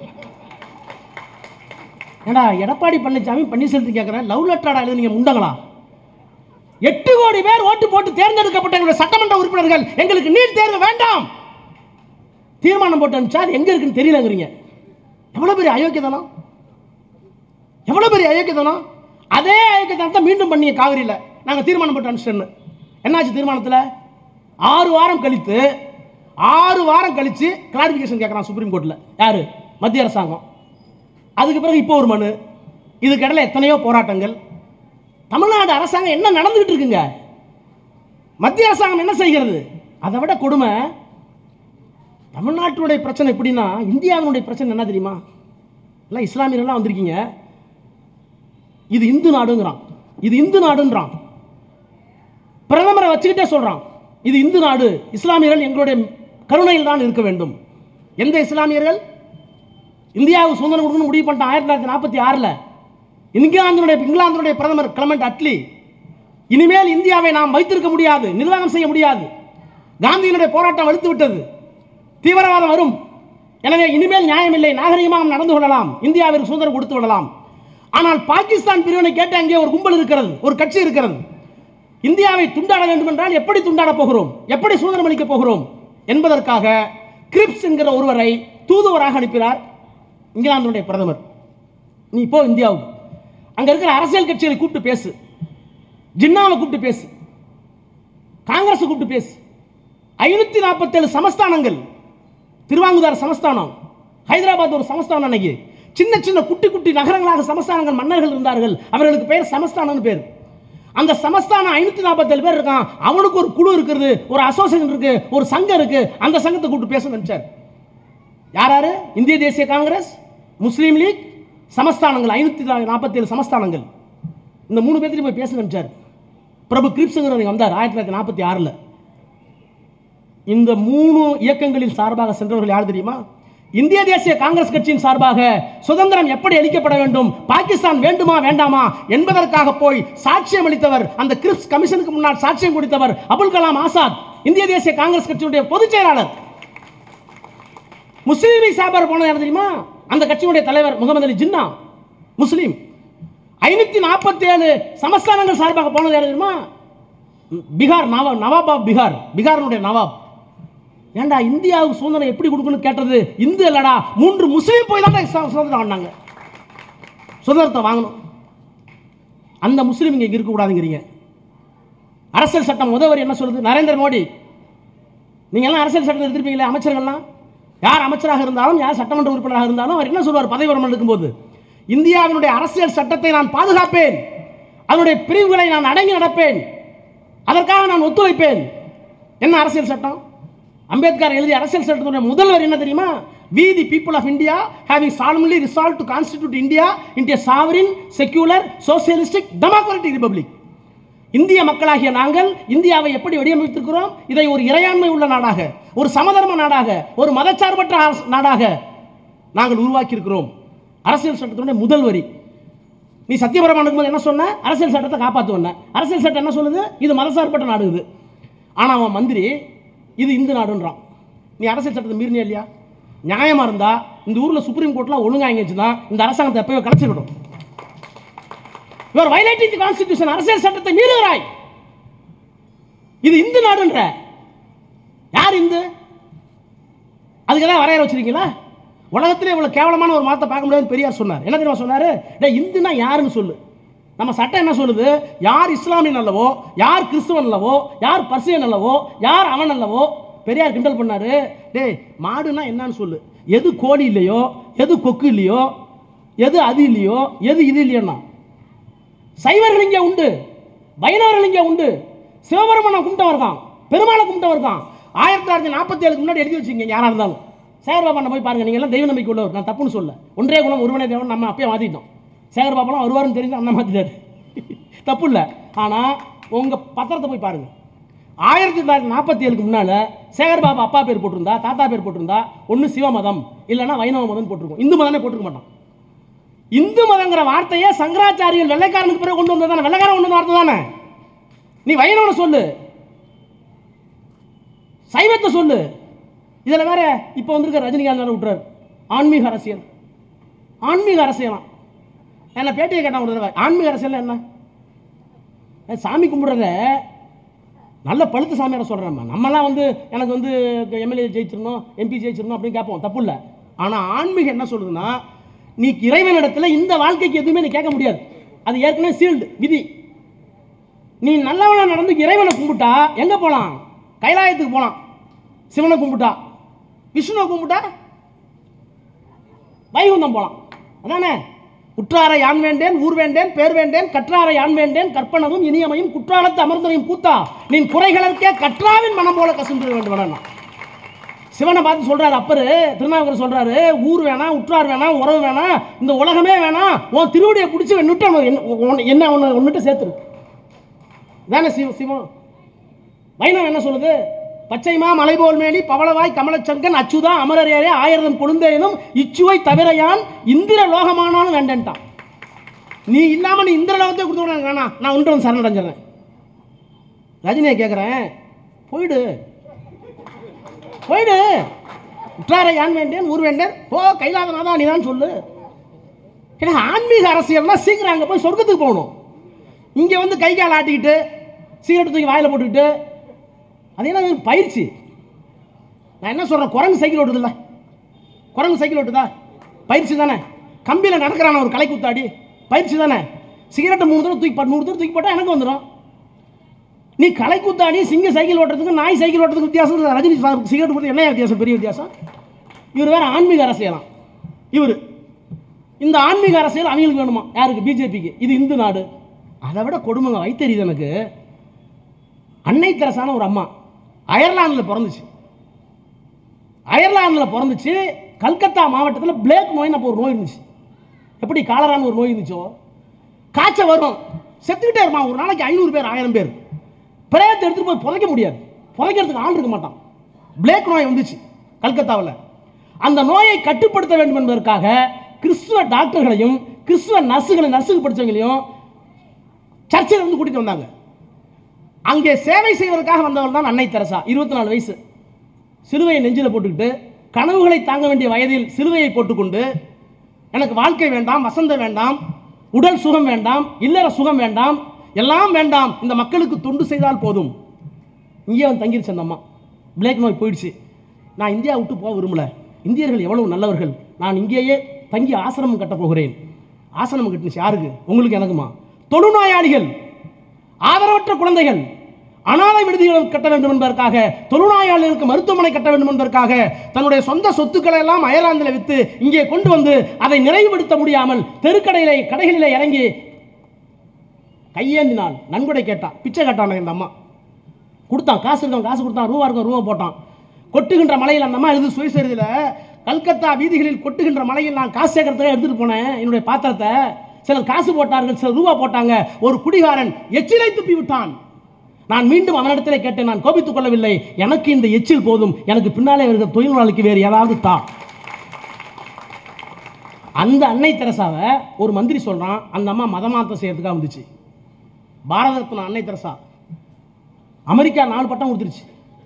S1: ஏடா எடப்பாடி பழனிசாமி பன்னீர்செல்வம் கேட்குறேன் லவ் லெட்டராடா எழுதுனீங்க முண்டங்களா எட்டு கோடி பேர் ஓட்டு போட்டு தேர்ந்தெடுக்கப்பட்ட எங்களுடைய சட்டமன்ற உறுப்பினர்கள் எங்களுக்கு நீட் தேர்வு வேண்டாம் தீர்மானம் போட்டு அனுப்பிச்சா அது எங்க இருக்குன்னு தெரியலங்கிறீங்க எவ்வளவு பெரிய அயோக்கியதானம் எவ்வளவு பெரிய அயோக்கியதானம் அதே அயோக்கியதானத்தை மீண்டும் பண்ணிய காவிரியில் நாங்கள் தீர்மானம் போட்டு அனுப்பிச்சிட்டோன்னு என்னாச்சு தீர்மானத்தில் ஆறு வாரம் கழித்து ஆறு வாரம் கழிச்சு கிளாரிஃபிகேஷன் கேட்குறான் சுப்ரீம் கோர்ட்டில் யாரு மத்திய அரசாங்கம் அதுக்கு பிறகு இப்போ ஒரு மனு இதுக்கு இடையில எத்தனையோ போராட்டங்கள் தமிழ்நாடு அரசாங்கம் என்ன நடந்துகிட்டு இருக்குங்க மத்திய அரசாங்கம் என்ன செய்கிறது அதை விட கொடுமை தமிழ்நாட்டினுடைய பிரச்சனை எப்படின்னா இந்தியாவினுடைய பிரச்சனை என்ன தெரியுமா எல்லாம் இஸ்லாமியர்கள்லாம் வந்திருக்கீங்க இது இந்து நாடுங்கிறான் இது இந்து நாடுன்றான் பிரதமரை வச்சுக்கிட்டே சொல்றான் இது இந்து நாடு இஸ்லாமியர்கள் எங்களுடைய கருணையில் தான் இருக்க வேண்டும் எந்த இஸ்லாமியர்கள் இந்தியாவுக்கு சுதந்திரம் கொடுக்கணும் முடிவு பண்ணிட்டான் ஆயிரத்தி தொள்ளாயிரத்தி நாற்பத்தி ஆறில் இங்கிலாந்தினுடைய இங்கிலாந்தினுடைய பிரதமர் கிளமெண்ட் அட்லி இனிமேல் இந்தியாவை நாம் வைத்திருக்க முடியாது நிர்வாகம் செய்ய முடியாது காந்தியினுடைய போராட்டம் வலுத்து விட்டது தீவிரவாதம் வரும் எனவே இனிமேல் நியாயமில்லை நாகரிகமாக நாம் நடந்து கொள்ளலாம் இந்தியாவிற்கு சுதந்திரம் கொடுத்து விடலாம் ஆனால் பாகிஸ்தான் பிரிவினை கேட்டு அங்கே ஒரு கும்பல் இருக்கிறது ஒரு கட்சி இருக்கிறது இந்தியாவை துண்டாட வேண்டும் என்றால் எப்படி துண்டாட போகிறோம் எப்படி சுதந்திரம் அளிக்க போகிறோம் என்பதற்காக கிரிப்ஸ் என்கிற ஒருவரை தூதுவராக அனுப்பினார் இங்கிலாந்தினுடைய பிரதமர் நீ போ இந்தியாவுக்கு அங்க இருக்கிற அரசியல் கட்சிகளை கூப்பிட்டு பேசு ஜின்னாவை கூப்பிட்டு பேசு காங்கிரஸ் கூப்பிட்டு பேசு ஐநூத்தி நாற்பத்தேழு சமஸ்தானங்கள் திருவாங்குதார் சமஸ்தானம் ஹைதராபாத் ஒரு சமஸ்தானம் அன்னைக்கு சின்ன சின்ன குட்டி குட்டி நகரங்களாக சமஸ்தானங்கள் மன்னர்கள் இருந்தார்கள் அவர்களுக்கு பெயர் சமஸ்தானம்னு பேர் அந்த சமஸ்தானம் ஐநூத்தி நாற்பத்தேழு பேர் இருக்கான் அவனுக்கு ஒரு குழு இருக்கிறது ஒரு அசோசியேஷன் இருக்கு ஒரு சங்கம் இருக்கு அந்த சங்கத்தை கூப்பிட்டு பேச நினைச்சார் யார் யாரு இந்திய தேசிய காங்கிரஸ் முஸ்லீம் லீக் சமஸ்தானங்கள் ஐநூத்தி நாற்பத்தேழு சமஸ்தானங்கள் இந்த மூணு பேர்த்தையும் போய் பேச நினைச்சார் பிரபு கிரிப்ஸுங்கிறவங்க வந்தார் ஆயிரத்தி தொள்ளாயிரத்தி நாற்பத்தி ஆறில் இந்த மூணு இயக்கங்களின் சார்பாக சென்றவர்கள் யார் தெரியுமா இந்திய தேசிய காங்கிரஸ் கட்சியின் சார்பாக சுதந்திரம் எப்படி அளிக்கப்பட வேண்டும் பாகிஸ்தான் வேண்டுமா வேண்டாமா என்பதற்காக போய் சாட்சியம் அளித்தவர் அந்த கிரிப்ஸ் கமிஷனுக்கு முன்னால் சாட்சியம் கொடுத்தவர் அபுல் கலாம் ஆசாத் இந்திய தேசிய காங்கிரஸ் கட்சியுடைய பொதுச் செயலாளர் முஸ்லீம் சார்பாக போனது யார் தெரியுமா அந்த கட்சியுடைய தலைவர் முகமது அலி ஜின்னா முஸ்லீம் ஐநூத்தி நாற்பத்தி ஏழு சமஸ்தானங்கள் சார்பாக போனது யாரு தெரியுமா பீகார் நவாப் நவாப் ஆஃப் பீகார் பீகாரினுடைய நவாப் ஏன்டா இந்தியாவுக்கு சுதந்திரம் எப்படி கொடுக்கணும்னு கேட்டது இந்து இல்லடா மூன்று முஸ்லீம் போய் தான் சு- சுதந்திரம் வாங்கினாங்க சுதந்திரத்தை வாங்கணும் அந்த முஸ்லீம் இங்க இருக்கக்கூடாதுங்கிறீங்க அரசியல் சட்டம் உதவரி என்ன சொல்லுது நரேந்திர மோடி நீங்க எல்லாம் அரசியல் சட்டத்தை எடுத்திருப்பீங்களே அமைச்சர்கள்லாம் யார் அமைச்சராக இருந்தாலும் யார் சட்டமன்ற உறுப்பினராக இருந்தாலும் அவர் என்ன சொல்வார் பதவி வரம்பு இருக்கும்போது இந்தியாவினுடைய அரசியல் சட்டத்தை நான் பாதுகாப்பேன் அதனுடைய பிரிவுகளை நான் அடங்கி நடப்பேன் அதற்காக நான் ஒத்துழைப்பேன் என்ன அரசியல் சட்டம் அம்பேத்கர் எழுதிய அரசியல் சட்டத்துடைய முதல்வர் என்ன தெரியுமா we the people of india having solemnly resolved to constitute india into a sovereign secular socialistic democratic republic இந்திய மக்களாகிய நாங்கள் இந்தியாவை எப்படி வடிவமைத்திருக்கிறோம் இதை ஒரு இறையாண்மை உள்ள நாடாக ஒரு சமதர்ம நாடாக ஒரு மதச்சார்பற்ற அரசு- நாடாக நாங்கள் உருவாக்கி இருக்கிறோம் அரசியல் சட்டத்தினுடைய முதல் வரி நீ சத்தியபிரமாணம் இருக்கும்போது என்ன சொன்ன அரசியல் சட்டத்தை காப்பாற்றுவன அரசியல் சட்டம் என்ன சொல்லுது இது மதசார்பற்ற நாடு இது ஆனால் அவன் மந்திரி இது இந்து நாடுன்றான் நீ அரசியல் சட்டத்தை மீறினியா இல்லையா நியாயமா இருந்தா இந்த ஊர்ல சுப்ரீம் கோர்ட்லாம் ஒழுங்காங்கிச்சுன்னா இந்த அரசாங்கத்தை எப்பவே கலைச்சிடணும் யுவர் வயலேட்டிங் தி கான்ஸ்டிடியூஷன் அரசியல் சட்டத்தை மீறுகிறாய் இது இந்து நாடுன்ற யார் இந்து அதுக்கு தான் வரையறை வச்சிருக்கீங்களா உலகத்திலே இவ்வளவு கேவலமான ஒரு மதத்தை பார்க்க முடியாதுன்னு பெரியார் சொன்னார் என்ன தெரியுமா சொன்னாரு டேய் இந்துனா யாருன்னு சொல்லு நம்ம சட்டம் என்ன சொல்லுது யார் இஸ்லாமியன் அல்லவோ யார் கிறிஸ்துவன் அல்லவோ யார் பர்சியன் அல்லவோ யார் அவன் அல்லவோ பெரியார் கிண்டல் பண்ணாரு டேய் மாடுனா என்னன்னு சொல்லு எது கோழி இல்லையோ எது கொக்கு இல்லையோ எது அது இல்லையோ எது இது இல்லையோன்னா சைவர்கள் இங்கே உண்டு வைணவர்கள் இங்கே உண்டு சிவபெருமனை கும்பிட்டவர் இருக்கான் பெருமாளை கும்பிட்டவர் இருக்கான் ஆயிரத்தி தொள்ளாயிரத்தி நாற்பத்தி ஏழுக்கு முன்னாடி எழுதி வச்சுங்க யாரா இருந்தாலும் சேகர் பாபா போய் பாருங்க நீங்க எல்லாம் தெய்வ நம்பிக்கை உள்ளவர் நான் தப்புன்னு சொல்ல ஒன்றே குணம் ஒருவனே தேவன் நம்ம அப்பயே மாத்திட்டோம் சேகர் பாபாலாம் வருவாருன்னு தெரிஞ்சு அண்ணன் மாத்திட்டாரு தப்பு இல்லை ஆனா உங்க பத்திரத்தை போய் பாருங்க ஆயிரத்தி தொள்ளாயிரத்தி நாற்பத்தி ஏழுக்கு முன்னால சேகர் பாபா அப்பா பேர் போட்டிருந்தா தாத்தா பேர் போட்டிருந்தா ஒன்று சிவ மதம் இல்லைன்னா வைணவ மதம் போட்டிருக்கும் இந்து மதமே போட்டிருக்க மாட்டான் இந்து மதங்கிற வார்த்தையே சங்கராச்சாரியர் வெள்ளைக்காரனுக்கு பிறகு கொண்டு வந்தது தானே வெள்ளைக்காரன் கொண்டு வந்த வார்த்தை தானே நீ வைணவனை சொல்லு சைவத்தை சொல்லு இதில் வேற இப்போ வந்திருக்க ரஜினிகாந்த் வேற விட்டுறாரு ஆன்மீக அரசியல் ஆன்மீக அரசியலாம் என்ன பேட்டியை கேட்டான் ஒரு தடவை ஆன்மீக அரசியல் என்ன ஏ, சாமி கும்பிடுறத நல்ல பழுத்த சாமியார சொல்கிறேன் நம்மலாம் வந்து எனக்கு வந்து எம்எல்ஏ ஜெயிச்சிடணும் எம்பி ஜெயிச்சிடணும் அப்படின்னு கேட்போம் தப்பு இல்லை ஆனால் ஆன்மீகம் என்ன சொல்லுதுன்னா நீ இறைவனிடத்தில் இந்த வாழ்க்கைக்கு எதுவுமே நீ கேட்க முடியாது அது ஏற்கனவே சீல்டு விதி நீ நல்லவனா நடந்து இறைவனை கும்பிட்டா எங்கே போகலாம் கைலாயத்துக்கு போகலாம் சிவனை கும்பிட்டா விஷ்ணுவை கும்பிட்டா வைகுந்தம் போகலாம் அதானே குற்றாரை யான் வேண்டேன் ஊர் வேண்டேன் பேர் வேண்டேன் கற்றாரை யான் வேண்டேன் கற்பனவும் இனியமையும் குற்றாலத்து அமர்ந்தவையும் கூத்தா நின் குறைகளற்கே கற்றாவின் மனம் போல கசுந்து வேண்டும் வேணாம் சிவனை பார்த்து சொல்றாரு அப்பரு திருநாவுக்கர் சொல்றாரு ஊர் வேணாம் உற்றார் வேணாம் உறவு வேணாம் இந்த உலகமே வேணாம் உன் திருவடியை பிடிச்சி என்னுட்ட என்ன- என்ன ஒன்று ஒன்றுட்டு சேர்த்துரு தானே சிவ சிவம் வைணவம் என்ன சொல்லுது பச்சைமா மலைபோல் மேலி பவளவாய் கமலச்சங்கன் அச்சுதா அமரரேரே ஆயிரம் கொழுந்தேனும் இச்சுவை தவிரையான் இந்திர லோகமானாலும் வேண்டேன்ட்டான் நீ இல்லாம நீ இந்திர லோகத்தை கொடுத்து வேணாம் நான் உண்டு வந்து சரணடைஞ்சிடறேன் ரஜினியை கேட்குறேன் போயிடு போயிடு உற்றாரை யான் வேண்டேன் ஊர் வேண்டேன் ஓ கைலாதனாதான் நீ தான் சொல்லு ஏன்னா ஆன்மீக அரசியல்னா சீக்கிரம் அங்கே போய் சொர்க்கத்துக்கு போகணும் இங்கே வந்து கை கால் ஆட்டிக்கிட்டு சிகரெட் தூக்கி வாயில் போட்டுக்கிட்டு அது என்ன இது பயிற்சி நான் என்ன சொல்கிறேன் குரங்கு சைக்கிள் ஓட்டுதில்ல குரங்கு சைக்கிள் ஓட்டுதா பயிற்சி தானே கம்பியில் நடக்கிறான ஒரு கலை குத்தாடி பயிற்சி தானே சிகரெட்டை மூணு தடவை தூக்கி போட்டு நூறு தடவை தூக்கி போட்டால் எனக்கு வந்துடும் நீ கலை குத்தாடி சிங்க சைக்கிள் ஓட்டுறதுக்கு நாய் சைக்கிள் ஓட்டுறதுக்கு வித்தியாசம் இல்லை. ரஜினி சார் சிகரெட் போட்டு என்ன வித்தியாசம் பெரிய வித்தியாசம் இவர் வேற ஆன்மீக அரசியலாம் இவர் இந்த ஆன்மீக அரசியல் அவங்களுக்கு வேணுமா யாருக்கு பிஜேபிக்கு இது இந்து நாடு அதை விட கொடுமைங்க வைத்தறிது எனக்கு அன்னை தெரசான ஒரு அம்மா அயர்லாந்தில் பிறந்துச்சு அயர்லாந்தில் பிறந்துச்சு கல்கத்தா மாவட்டத்தில் பிளேக் நோய்னு அப்போ ஒரு நோய் இருந்துச்சு எப்படி காலரான்னு ஒரு நோய் இருந்துச்சோ காய்ச்சல் வரும் செத்துக்கிட்டே இருப்பான் ஒரு நாளைக்கு ஐநூறு பேர் ஆயிரம் பேர் பிரேயத்தை எடுத்துட்டு போய் புதைக்க முடியாது புதைக்கிறதுக்கு ஆள் இருக்க மாட்டான் பிளேக் நோய் வந்துச்சு கல்கத்தாவில் அந்த நோயை கட்டுப்படுத்த வேண்டும் என்பதற்காக கிறிஸ்துவ டாக்டர்களையும் கிறிஸ்துவ நர்ஸுகளை நர்ஸுக்கு படிச்சவங்களையும் சர்ச்சில் இருந்து கூட்டிட்டு வந்தாங்க அங்கே சேவை செய்வதற்காக வந்தவர் தான் அன்னை தெரசா இருபத்தி நாலு வயசு சிலுவையை நெஞ்சில் போட்டுக்கிட்டு கனவுகளை தாங்க வேண்டிய வயதில் சிலுவையை போட்டுக்கொண்டு எனக்கு வாழ்க்கை வேண்டாம் வசந்தம் வேண்டாம் உடல் சுகம் வேண்டாம் இல்லற சுகம் வேண்டாம் எல்லாம் வேண்டாம் இந்த மக்களுக்கு தொண்டு செய்தால் போதும் இங்கே வந்து தங்கிருச்சு அந்த அம்மா பிளேக் நோய் போயிடுச்சு நான் இந்தியா விட்டு போக விரும்பல இந்தியர்கள் எவ்வளவு நல்லவர்கள் நான் இங்கேயே தங்கி ஆசிரமம் கட்டப் போகிறேன் ஆசிரமம் கட்டுச்சு யாருக்கு உங்களுக்கு எனக்குமா தொழுநோயாளிகள் ஆதரவற்ற குழந்தைகள் அனாதை விடுதிகள் கட்ட வேண்டும் என்பதற்காக தொழுநோயாளிகளுக்கு மருத்துவமனை கட்ட வேண்டும் என்பதற்காக தன்னுடைய சொந்த சொத்துக்களை எல்லாம் அயர்லாந்தில் விற்று இங்கே கொண்டு வந்து அதை நிறைவுபடுத்த முடியாமல் தெருக்கடையிலே கடைகளிலே இறங்கி கையேந்தினான் நன்கொடை கேட்டான் பிச்சை கேட்டான் இந்த அம்மா கொடுத்தான் காசு இருக்கவன் காசு கொடுத்தான் ரூபா இருக்கும் ரூபா போட்டான் கொட்டுகின்ற மலையில் அந்த அம்மா எழுது சுயசரிதில் கல்கத்தா வீதிகளில் கொட்டுகின்ற மலையில் நான் காசு சேர்க்கறதுக்காக எடுத்துட்டு போனேன் என்னுடைய பாத்திரத்தை சிலர் காசு போட்டார்கள் சிலர் ரூபா போட்டாங்க ஒரு குடிகாரன் எச்சிலை துப்பி விட்டான் நான் மீண்டும் அவனிடத்திலே கேட்டேன் நான் கோபித்துக் கொள்ளவில்லை எனக்கு இந்த எச்சில் போதும் எனக்கு பின்னாலே வருகிற தொழிலாளிக்கு வேறு ஏதாவது தா அந்த அன்னை தெரசாவை ஒரு மந்திரி சொல்றான் அந்த அம்மா மதமாற்றம் செய்யறதுக்காக வந்துச்சு பாரத ரத்னா அன்னை தெரசா அமெரிக்கா நாலு பட்டம் கொடுத்துருச்சு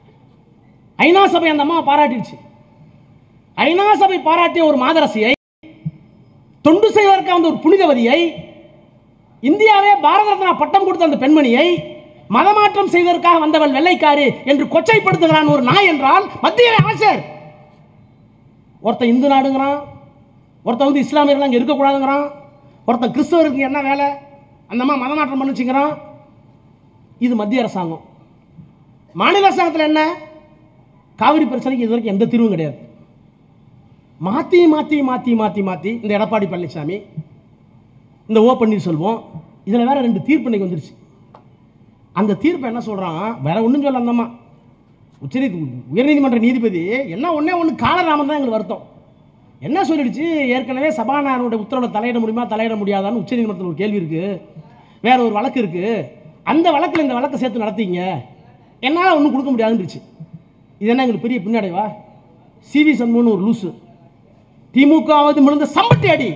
S1: ஐநா சபை அந்த அம்மா பாராட்டிடுச்சு ஐநா சபை பாராட்டிய ஒரு மாதரசியை தொண்டு செய்வதற்காக வந்த ஒரு புனிதவதியை இந்தியாவே பாரத ரத்னா பட்டம் கொடுத்த அந்த பெண்மணியை மதமாற்றம் செய்வதற்காக வந்தவள் வெள்ளைக்காரி என்று கொச்சைப்படுத்துகிறான் ஒரு நாய் என்றால் மத்திய அமைச்சர் ஒருத்தன் இந்து நாடுங்கிறான் ஒருத்தன் வந்து இஸ்லாமியர்கள் அங்கே இருக்கக்கூடாதுங்கிறான் ஒருத்தன் கிறிஸ்தவருக்கு என்ன வேலை அந்த அம்மா மதமாற்றம் பண்ணுச்சுங்கிறான் இது மத்திய அரசாங்கம் மாநில அரசாங்கத்தில் என்ன காவிரி பிரச்சனைக்கு இது வரைக்கும் எந்த தீர்வும் கிடையாது மாற்றி மாற்றி மாற்றி மாற்றி மாற்றி இந்த எடப்பாடி பழனிசாமி இந்த ஓ பன்னீர்செல்வம் இதில் வேற ரெண்டு தீர்ப்பு இன்னைக்கு வந்துருச்சு அந்த தீர்ப்பு என்ன சொல்கிறான் வேற ஒன்றும் சொல்ல அந்தம்மா உச்சநீதி உயர்நீதிமன்ற நீதிபதி என்ன ஒன்றே ஒன்று காலராமன் தான் எங்களுக்கு வருத்தம் என்ன சொல்லிடுச்சு ஏற்கனவே சபாநாயகருடைய உத்தரவோட தலையிட முடியுமா தலையிட முடியாதான்னு உச்சநீதிமன்றத்தில் ஒரு கேள்வி இருக்கு வேற ஒரு வழக்கு இருக்கு அந்த வழக்கில் இந்த வழக்கை சேர்த்து நடத்திங்க என்னால் ஒன்றும் கொடுக்க முடியாதுன்றுச்சு இது என்ன எங்களுக்கு பெரிய பின்னடைவா சிவி சண்முகன் ஒரு லூசு திமுகவது மிழுந்த சம்பட்டி அடி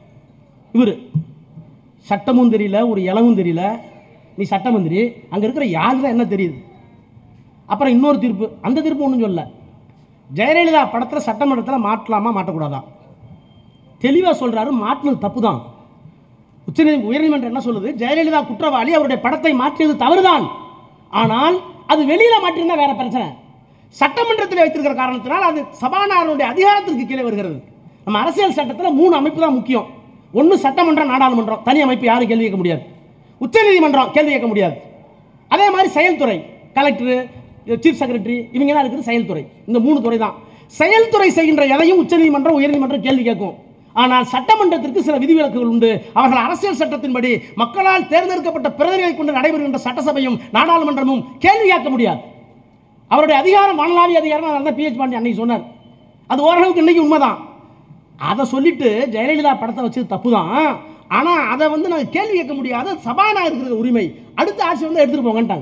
S1: இவர் சட்டமும் தெரியல ஒரு இளவும் தெரியல நீ சட்டமந்திரி அங்கே இருக்கிற யாருக்கு என்ன தெரியுது அப்புறம் இன்னொரு தீர்ப்பு அந்த தீர்ப்பு ஒன்றும் சொல்ல ஜெயலலிதா படத்தில் சட்டமன்றத்தில் மாட்டலாமா மாட்டக்கூடாதா தெளிவாக சொல்கிறாரு மாட்டினது தப்பு தான் உச்சநீதி உயர்நீதிமன்றம் என்ன சொல்லுது ஜெயலலிதா குற்றவாளி அவருடைய படத்தை மாற்றியது தவறுதான் ஆனால் அது வெளியில மாற்றிருந்தா வேற பிரச்சனை சட்டமன்றத்தில் வைத்திருக்கிற காரணத்தினால் அது சபாநாயகருடைய அதிகாரத்திற்கு கீழே வருகிறது நம்ம அரசியல் சட்டத்தில் மூணு அமைப்பு தான் முக்கியம் ஒன்று சட்டமன்றம் நாடாளுமன்றம் தனி அமைப்பு யாரும் கேள்வி கேட்க முடியாது உச்சநீதிமன்றம் கேள்வி கேட்க முடியாது அதே மாதிரி செயல்துறை கலெக்டர் சீஃப் செக்ரட்டரி இவங்கெல்லாம் இருக்கிறது செயல்துறை இந்த மூணு துறை தான் செயல்துறை செய்கின்ற எதையும் உச்சநீதிமன்றம் உயர்நீதிமன்றம் கேள்வி கேட்கும் ஆனால் சட்டமன்றத்திற்கு சில விதிவிலக்குகள் உண்டு அவர்கள் அரசியல் சட்டத்தின்படி மக்களால் தேர்ந்தெடுக்கப்பட்ட பிரதிநிதிகளை கொண்டு நடைபெறுகின்ற சட்டசபையும் நாடாளுமன்றமும் கேள்வி கேட்க முடியாது அவருடைய அதிகாரம் வானலாவிய அதிகாரம் அதனால தான் பிஹெச் பாண்டி அன்னைக்கு சொன்னார் அது ஓரளவுக்கு இன்னைக்கு உண்மைதான் அதை சொல்லிட்டு ஜெயலலிதா படத்தை வச்சது தப்பு தான் ஆனால் அதை வந்து நாங்கள் கேள்வி கேட்க முடியாத சபாநாயகர் இருக்கிற உரிமை அடுத்த ஆட்சி வந்து எடுத்துகிட்டு போங்கன்ட்டாங்க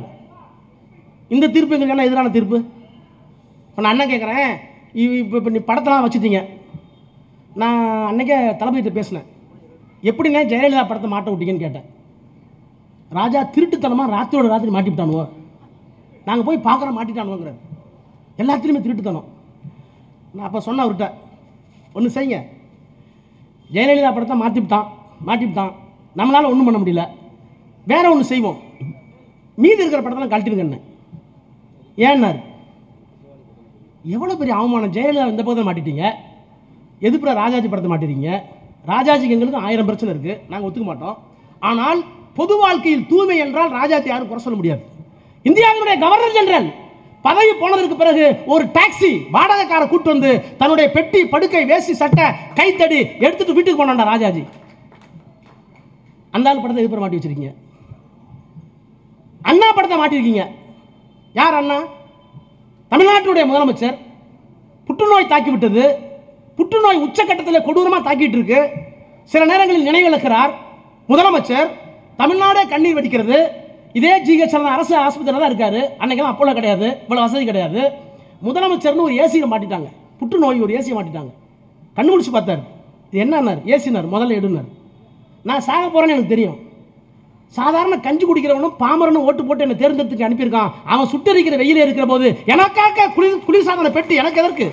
S1: இந்த தீர்ப்பு எங்களுக்கு என்ன எதிரான தீர்ப்பு இப்போ நான் என்ன கேட்குறேன் இப்போ இப்போ நீ படத்தெல்லாம் வச்சுட்டீங்க நான் அன்னைக்கே தளபதிகிட்ட பேசினேன் எப்படிண்ணே ஜெயலலிதா படத்தை மாட்ட விட்டீங்கன்னு கேட்டேன் ராஜா திருட்டுத்தனமாக ராத்திரியோட ராத்திரி மாட்டிவிட்டானுவோ நாங்கள் போய் பார்க்குற மாட்டிட்டானுவோங்கிறார் எல்லாத்துலேயுமே திருட்டுத்தனம் நான் அப்போ சொன்ன அவர்கிட்ட ஒன்று செய்யுங்க ஜெயலலிதா படத்தை மாற்றிவிட்டான் மாட்டிவிட்டான் நம்மளால் ஒன்றும் பண்ண முடியல வேற ஒன்று செய்வோம் மீதி இருக்கிற படத்தெல்லாம் கழட்டிருங்கன்னு ஏன்னாரு எவ்வளோ பெரிய அவமானம் ஜெயலலிதா இந்த பக்கத்தில் மாட்டிட்டீங்க எதுப்புற ராஜாஜி படத்தை மாட்டிறீங்க ராஜாஜிக்கு எங்களுக்கு ஆயிரம் பிரச்சனை இருக்குது நாங்கள் ஒத்துக்க மாட்டோம் ஆனால் பொது வாழ்க்கையில் தூய்மை என்றால் ராஜாஜி யாரும் குறை சொல்ல முடியாது இந்தியாவினுடைய கவர்னர் ஜெனரல் பதவி போனதற்கு பிறகு ஒரு டாக்ஸி வாடகைக்கார கூட்டு வந்து தன்னுடைய பெட்டி படுக்கை வேசி சட்டை கைத்தடி எடுத்துட்டு வீட்டுக்கு போனான்டா ராஜாஜி அந்த ஆள் படத்தை எதிர்ப்பு மாட்டி வச்சிருக்கீங்க அண்ணா படத்தை மாட்டிருக்கீங்க யார் அண்ணா தமிழ்நாட்டுடைய முதலமைச்சர் புற்றுநோய் தாக்கிவிட்டது புற்றுநோய் உச்சக்கட்டத்தில் கொடூரமாக தாக்கிட்டு இருக்கு சில நேரங்களில் நினைவிழக்கிறார் முதலமைச்சர் தமிழ்நாடே கண்ணீர் வடிக்கிறது இதே ஜிஹெச் அரசு ஆஸ்பத்திரியில் தான் இருக்காரு அன்னைக்கெல்லாம் அப்போலோ கிடையாது இவ்வளோ வசதி கிடையாது முதலமைச்சர்னு ஒரு ஏசியில் மாட்டிட்டாங்க புற்றுநோய் ஒரு ஏசியை மாட்டிட்டாங்க கண்ணு முடிச்சு பார்த்தாரு இது என்னன்னார் ஏசினார் முதல்ல எடுனார் நான் சாக போகிறேன்னு எனக்கு தெரியும் சாதாரண கஞ்சி குடிக்கிறவனும் பாமரனும் ஓட்டு போட்டு என்னை தேர்ந்தெடுத்துக்கு அனுப்பியிருக்கான் அவன் சுட்டரிக்கிற வெயில இருக்கிற போது எனக்காக குளிர் குளிர்சாதன பெட்டி எனக்கு எதற்கு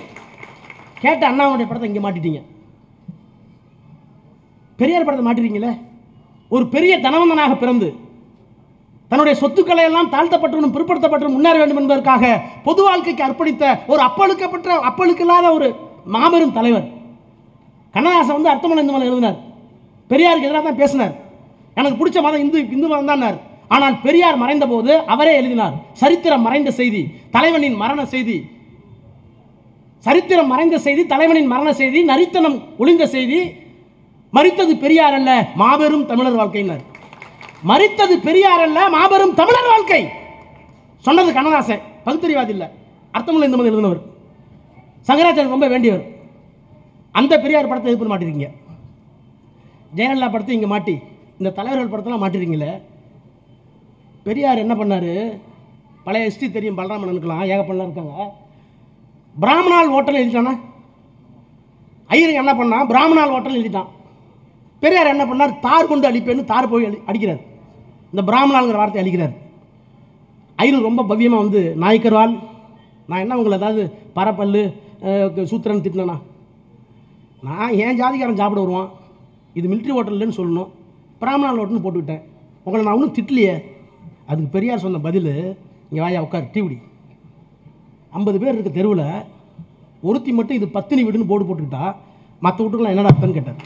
S1: கேட்ட அண்ணாவுடைய படத்தை இங்கே மாட்டிட்டீங்க பெரியார் படத்தை மாட்டிருக்கீங்களே ஒரு பெரிய தனவந்தனாக பிறந்து தன்னுடைய சொத்துக்களை எல்லாம் தாழ்த்தப்பட்டவனும் பிற்படுத்தப்பட்டவனும் முன்னேற வேண்டும் என்பதற்காக பொது வாழ்க்கைக்கு அர்ப்பணித்த ஒரு அப்பழுக்கப்பட்ட அப்பழுக்கில்லாத ஒரு மாபெரும் தலைவர் கண்ணதாசன் வந்து அர்த்தமலை இந்த மாதிரி எழுதினார் பெரியாருக்கு எதிராக தான் பேசினார் எனக்கு பிடிச்ச மதம் இந்து இந்து மதம் தான் ஆனால் பெரியார் மறைந்த போது அவரே எழுதினார் சரித்திரம் மறைந்த செய்தி தலைவனின் மரண செய்தி சரித்திரம் மறைந்த செய்தி தலைவனின் மரண செய்தி நரித்தனம் ஒளிந்த செய்தி மறித்தது பெரியார் அல்ல மாபெரும் தமிழர் வாழ்க்கையினர் மறித்தது பெரியார் அல்ல மாபெரும் தமிழர் வாழ்க்கை சொன்னது கண்ணதாசன் பகுத்தறிவாதி இல்லை அர்த்தமுள்ள இந்த மாதிரி எழுதினவர் சங்கராச்சாரியர் ரொம்ப வேண்டியவர் அந்த பெரியார் படத்தை இது பண்ண மாட்டிருக்கீங்க ஜெயலலிதா படத்தை இங்கே மாட்டி இந்த தலைவர்கள் படத்தெல்லாம் மாட்டிருக்கீங்களே பெரியார் என்ன பண்ணார் பழைய ஹிஸ்ட்ரி தெரியும் பலராமனுக்கெல்லாம் ஏகப்படலாம் இருக்காங்க பிராமணால் ஹோட்டல் எழுதிட்டானா ஐயருங்க என்ன பண்ணா பிராமணால் ஹோட்டல் எழுதிட்டான் பெரியார் என்ன பண்ணார் தார் கொண்டு அடிப்பேன்னு தார் போய் அடி அடிக்கிறார் இந்த பிராமணாளுங்கிற வார்த்தை அழிக்கிறார் ஐயர் ரொம்ப பவ்யமாக வந்து நாய்க்கர்வால் நான் என்ன உங்களை ஏதாவது பரப்பல்லு அஹ், சூத்திரன் திட்டினேனா நான் என் ஜாதிக்காரன் சாப்பிட வருவான் இது மிலிட்ரி ஹோட்டல்னு சொல்லணும் பிராமணால் ஹோட்டல்னு போட்டுவிட்டேன் உங்களை நான் ஒன்றும் திட்டலையே அதுக்கு பெரியார் சொன்ன பதில் இங்கே வாயா உட்கார் டீவிடி ஐம்பது பேர் இருக்க தெருவில் ஒருத்தி மட்டும் இது பத்தினி வீடுன்னு போர்டு போட்டுக்கிட்டா மற்ற வீட்டுக்கெல்லாம் என்னடா அர்த்தம்னு கேட்டார்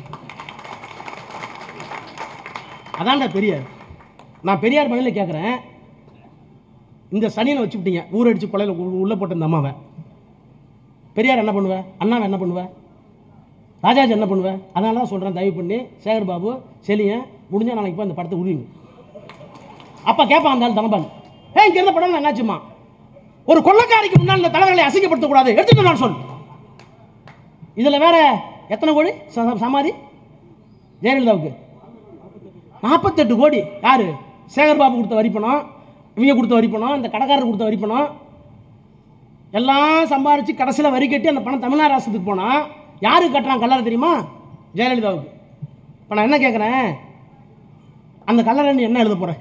S1: அதான்டா பெரியார் நான் பெரியார் மனையில் கேட்குறேன் இந்த சனியனை வச்சுக்கிட்டீங்க ஊரடிச்சு கொலையில் உள்ளே போட்ட இந்த அம்மாவை பெரியார் என்ன பண்ணுவேன் அண்ணாவை என்ன பண்ணுவேன் ராஜாஜி என்ன பண்ணுவேன் அதனால தான் சொல்கிறேன் தயவு பண்ணி சேகர் பாபு செலியன் முடிஞ்சா நாளைக்கு போய் அந்த படத்தை உருவிங்க அப்போ கேட்பான் அந்த ஆள் தனபால் ஏ இங்கே இருந்த படம் என்னாச்சுமா ஒரு கொள்ளக்காரிக்கு முன்னால் இந்த தலைவர்களை அசிங்கப்படுத்தக்கூடாது எடுத்துட்டு நான் சொல் இதில் வேற எத்தனை கோடி ச- சமாதி ஜெயலலிதாவுக்கு நாற்பத்தெட்டு கோடி யாரு சேகர் பாபு கொடுத்த வரி பணம் இவங்க கொடுத்த வரி பணம் இந்த கடைக்காரர் கொடுத்த வரி பணம் எல்லாம் சம்பாரிச்சு கடைசியில் வரி கட்டி அந்த பணம் தமிழ்நாடு அரசுக்கு போனால் யாருக்கு கட்டுறான் கல்லறை தெரியுமா ஜெயலலிதாவுக்கு இப்போ நான் என்ன கேட்குறேன் அந்த கல்லறை நீ என்ன எழுத போகிறேன்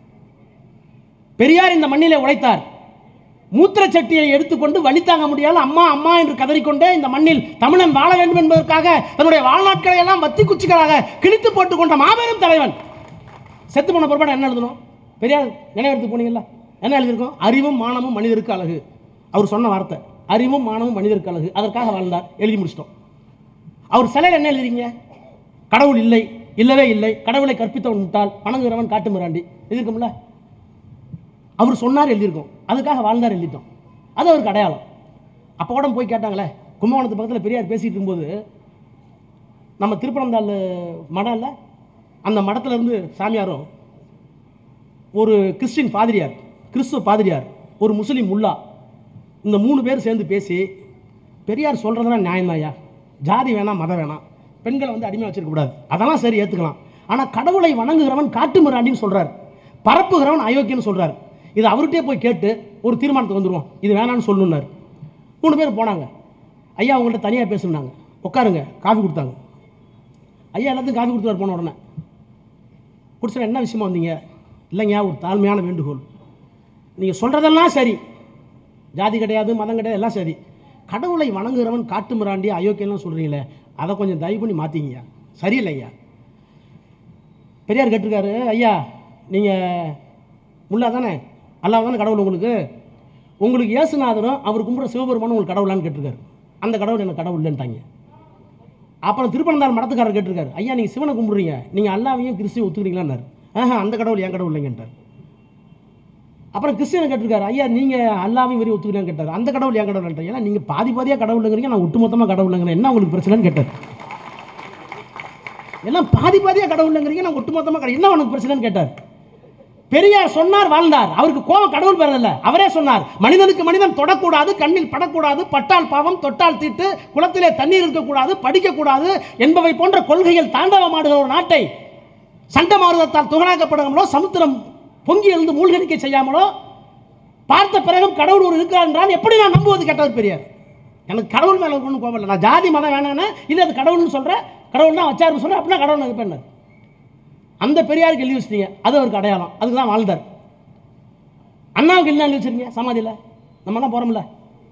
S1: பெரியார் இந்த மண்ணிலே உழைத்தார் மூத்திர சட்டியை எடுத்துக்கொண்டு வழி தாங்க முடியாத அம்மா அம்மா என்று கதறிக்கொண்டே இந்த மண்ணில் தமிழன் வாழ வேண்டும் என்பதற்காக தன்னுடைய வாழ்நாட்களை எல்லாம் வத்தி குச்சிகளாக கிழித்து போட்டுக் கொண்ட மாபெரும் தலைவன் செத்து போன பிற்பாடு என்ன எழுதணும் பெரியார் நினைவெடுத்து போனீங்கல்ல என்ன எழுதியிருக்கோம் அறிவும் மானமும் மனிதருக்கு அழகு அவர் சொன்ன வார்த்தை அறிவும் மானமும் மனிதருக்கு அழகு அதற்காக வாழ்ந்தார் எழுதி முடிச்சிட்டோம் அவர் சிலையில் என்ன எழுதுறீங்க கடவுள் இல்லை இல்லவே இல்லை கடவுளை கற்பித்தவன் முட்டாள் பணங்குறவன் காட்டு மிராண்டி எழுதியிருக்கோம்ல அவர் சொன்னார் எழுதியிருக்கோம் அதுக்காக வாழ்ந்தார் எழுதிட்டோம் அது அவருக்கு அடையாளம் அப்போ கூட போய் கேட்டாங்களே கும்பகோணத்து பக்கத்தில் பெரியார் பேசிட்டு இருக்கும்போது நம்ம திருப்பனந்தாள் மடம் இல்லை அந்த மடத்துல இருந்து சாமியாரும் ஒரு கிறிஸ்டின் பாதிரியார் கிறிஸ்துவ பாதிரியார் ஒரு முஸ்லீம் முல்லா இந்த மூணு பேர் சேர்ந்து பேசி பெரியார் சொல்கிறதெல்லாம் நியாயம்தாயா ஜாதி வேணாம் மதம் வேணாம் பெண்களை வந்து அடிமை வச்சிருக்க கூடாது அதெல்லாம் சரி ஏற்றுக்கலாம் ஆனால் கடவுளை வணங்குகிறவன் காட்டு மிராண்டின்னு சொல்கிறார் பரப்புகிறவன் அயோக்கியன்னு சொல்கிறார் இது அவர்கிட்டயே போய் கேட்டு ஒரு தீர்மானத்துக்கு வந்துருவோம் இது வேணான்னு சொல்லணுன்னார் மூணு பேர் போனாங்க ஐயா அவங்கள்ட்ட தனியாக பேசுனாங்க உட்காருங்க காஃபி கொடுத்தாங்க ஐயா எல்லாத்துக்கும் காஃபி கொடுத்தாரு போன உடனே குடிச்சா என்ன விஷயமா வந்தீங்க இல்லைங்க ஒரு தாழ்மையான வேண்டுகோள் நீங்கள் சொல்கிறதெல்லாம் சரி ஜாதி கிடையாது மதம் கிடையாது எல்லாம் சரி கடவுளை வணங்குகிறவன் காட்டு மிராண்டி அயோக்கியம்லாம் சொல்கிறீங்களே அதை கொஞ்சம் தயவு பண்ணி மாற்றிங்கய்யா சரியில்லை ஐயா பெரியார் கேட்டிருக்காரு ஐயா நீங்கள் முல்லா தானே அல்லாஹ் தானே கடவுள் உங்களுக்கு உங்களுக்கு இயேசுநாதரும் அவர் கும்பிட்ற சிவபெருமானும் உங்களுக்கு கடவுளான்னு கேட்டிருக்காரு அந்த கடவுள் எனக்கு கடவுள் இல்லைன்ட்டாங்க அப்புறம் திருப்பனந்தாள் மடத்துக்காரர் கேட்டிருக்காரு ஐயா நீங்கள் சிவனை கும்பிட்றீங்க நீங்கள் அல்லாவையும் கிறிஸ்துவையும் ஒத்துக்கிறீங்களான்னாரு ஆஹா அந்த கடவுள் என் கடவுள் இல்லைங்கன்றார் அப்புறம் கிறிஸ்டியனை கேட்டிருக்காரு ஐயா நீங்கள் அல்லாவையும் வரி ஒத்துக்கிறீங்கன்னு கேட்டார் அந்த கடவுள் என் கடவுள் ஏன்னா நீங்கள் பாதி பாதியாக கடவுளுங்கிறீங்க நான் ஒட்டுமொத்தமாக கடவுளுங்கிறேன் என்ன உங்களுக்கு பிரச்சனைன்னு கேட்டார் எல்லாம் பாதி பாதியாக கடவுளுங்கிறீங்க நான் ஒட்டுமொத்தமாக கடவுள் என்ன உனக்கு பிரச்சனைன்னு கேட்டார் பெரியார் சொன்னார் வாழ்ந்தார் அவருக்கு கோபம் கடவுள் பெறதில்ல அவரே சொன்னார் மனிதனுக்கு மனிதன் தொடக்கூடாது கண்ணில் படக்கூடாது பட்டால் பாவம் தொட்டால் தீட்டு குளத்திலே தண்ணீர் இருக்கக்கூடாது படிக்கக்கூடாது என்பவை போன்ற கொள்கைகள் தாண்டவமாடுகிற ஒரு நாட்டை சண்ட மாறுதத்தால் துகராக்கப்படுகிறோமோ சமுத்திரம் பொங்கி எழுந்து மூழ்கடிக்க செய்யாமலோ பார்த்த பிறகும் கடவுள் ஒரு இருக்கிறார் என்றால் எப்படி நான் நம்புவது கேட்டவர் பெரியார் எனக்கு கடவுள் மேலே ஒன்றும் கோபம் இல்லை நான் ஜாதி மதம் வேணான்னு இல்லை அது கடவுள்னு சொல்கிறேன் கடவுள் தான் வச்சாருன்னு சொல்கிறேன் அப்படின்னா கடவுள் நான் இருப்பேன் அந்த பெரியாருக்கு எழுதி வச்சிட்டீங்க அது அவருக்கு அடையாளம் அதுக்கு தான் வாழ்ந்தார் அண்ணாவுக்கு என்ன எழுதி வச்சிருக்கீங்க சமாதியில் நம்ம தான் போகிறோம்ல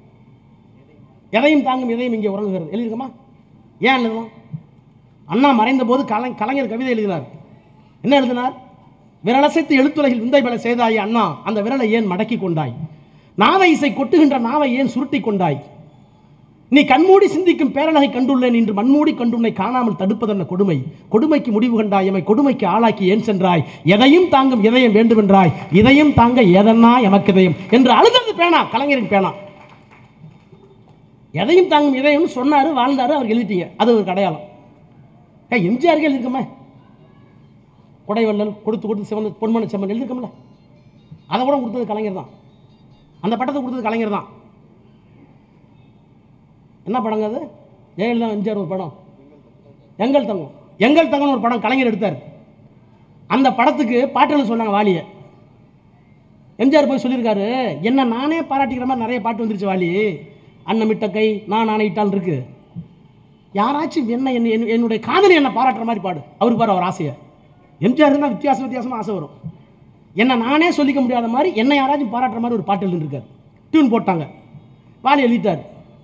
S1: எதையும் தாங்கும் எதையும் இங்கே உறங்குகிறது எழுதிருக்கோமா ஏன் எழுதணும் அண்ணா மறைந்த போது கலை கலைஞர் கவிதை எழுதினார் என்ன எழுதினார் விரலசைத்து எழுத்துலகில் விந்தை பல செய்தாய் அண்ணா அந்த விரலை ஏன் மடக்கி கொண்டாய் நாவை இசை கொட்டுகின்ற நாவை ஏன் சுருட்டி கொண்டாய் நீ கண்மூடி சிந்திக்கும் பேரழகை கண்டுள்ளேன் இன்று மண்மூடி கண்டுன்னை காணாமல் தடுப்பதென்ன கொடுமை கொடுமைக்கு முடிவு கண்டாய் எமை கொடுமைக்கு ஆளாக்கி ஏன் சென்றாய் எதையும் தாங்கும் இதயம் வேண்டுமென்றாய் இதையும் தாங்க எதன்னா எமக்கு இதயம் என்று அழுதது பேனா கலைஞரின் பேனா எதையும் தாங்கும் இதயம்னு சொன்னாரு வாழ்ந்தாரு அவர் எழுதிட்டீங்க அது ஒரு அடையாளம் ஏய் எம்ஜிஆருக்கு எழுதிருக்கோமே கொடைவள்ளல் கொடுத்து கொடுத்து சிவந்த பொன்மன செம்மன் எழுதிருக்கோம்ல அதை கூட கொடுத்தது கலைஞர் தான் அந்த பட்டத்தை கொடுத்தது கலைஞர் தான் என்ன படங்க அது ஜெயலலிதா எம்ஜிஆர் ஒரு படம் எங்கள் தங்கம் எங்கள் தங்கம்னு ஒரு படம் கலைஞர் எடுத்தார் அந்த படத்துக்கு பாட்டுகள் சொன்னாங்க வாலியை எம்ஜிஆர் போய் சொல்லியிருக்காரு என்ன நானே பாராட்டிக்கிற மாதிரி நிறைய பாட்டு வந்துருச்சு வாலி அன்னமிட்ட கை நான் ஆணையிட்டால் இருக்கு யாராச்சும் என்ன என்ன என்ன- என்னுடைய காதலி என்ன பாராட்டுற மாதிரி பாடு அவருக்கு பாரு அவர் ஆசையை எம்ஜிஆர் இருந்தால் வித்தியாசம் வித்தியாசமாக ஆசை வரும் என்ன நானே சொல்லிக்க முடியாத மாதிரி என்ன யாராச்சும் பாராட்டுற மாதிரி ஒரு பாட்டு எழுதிருக்காரு டியூன் போட்டாங்க வாலி எழுதிட்டார்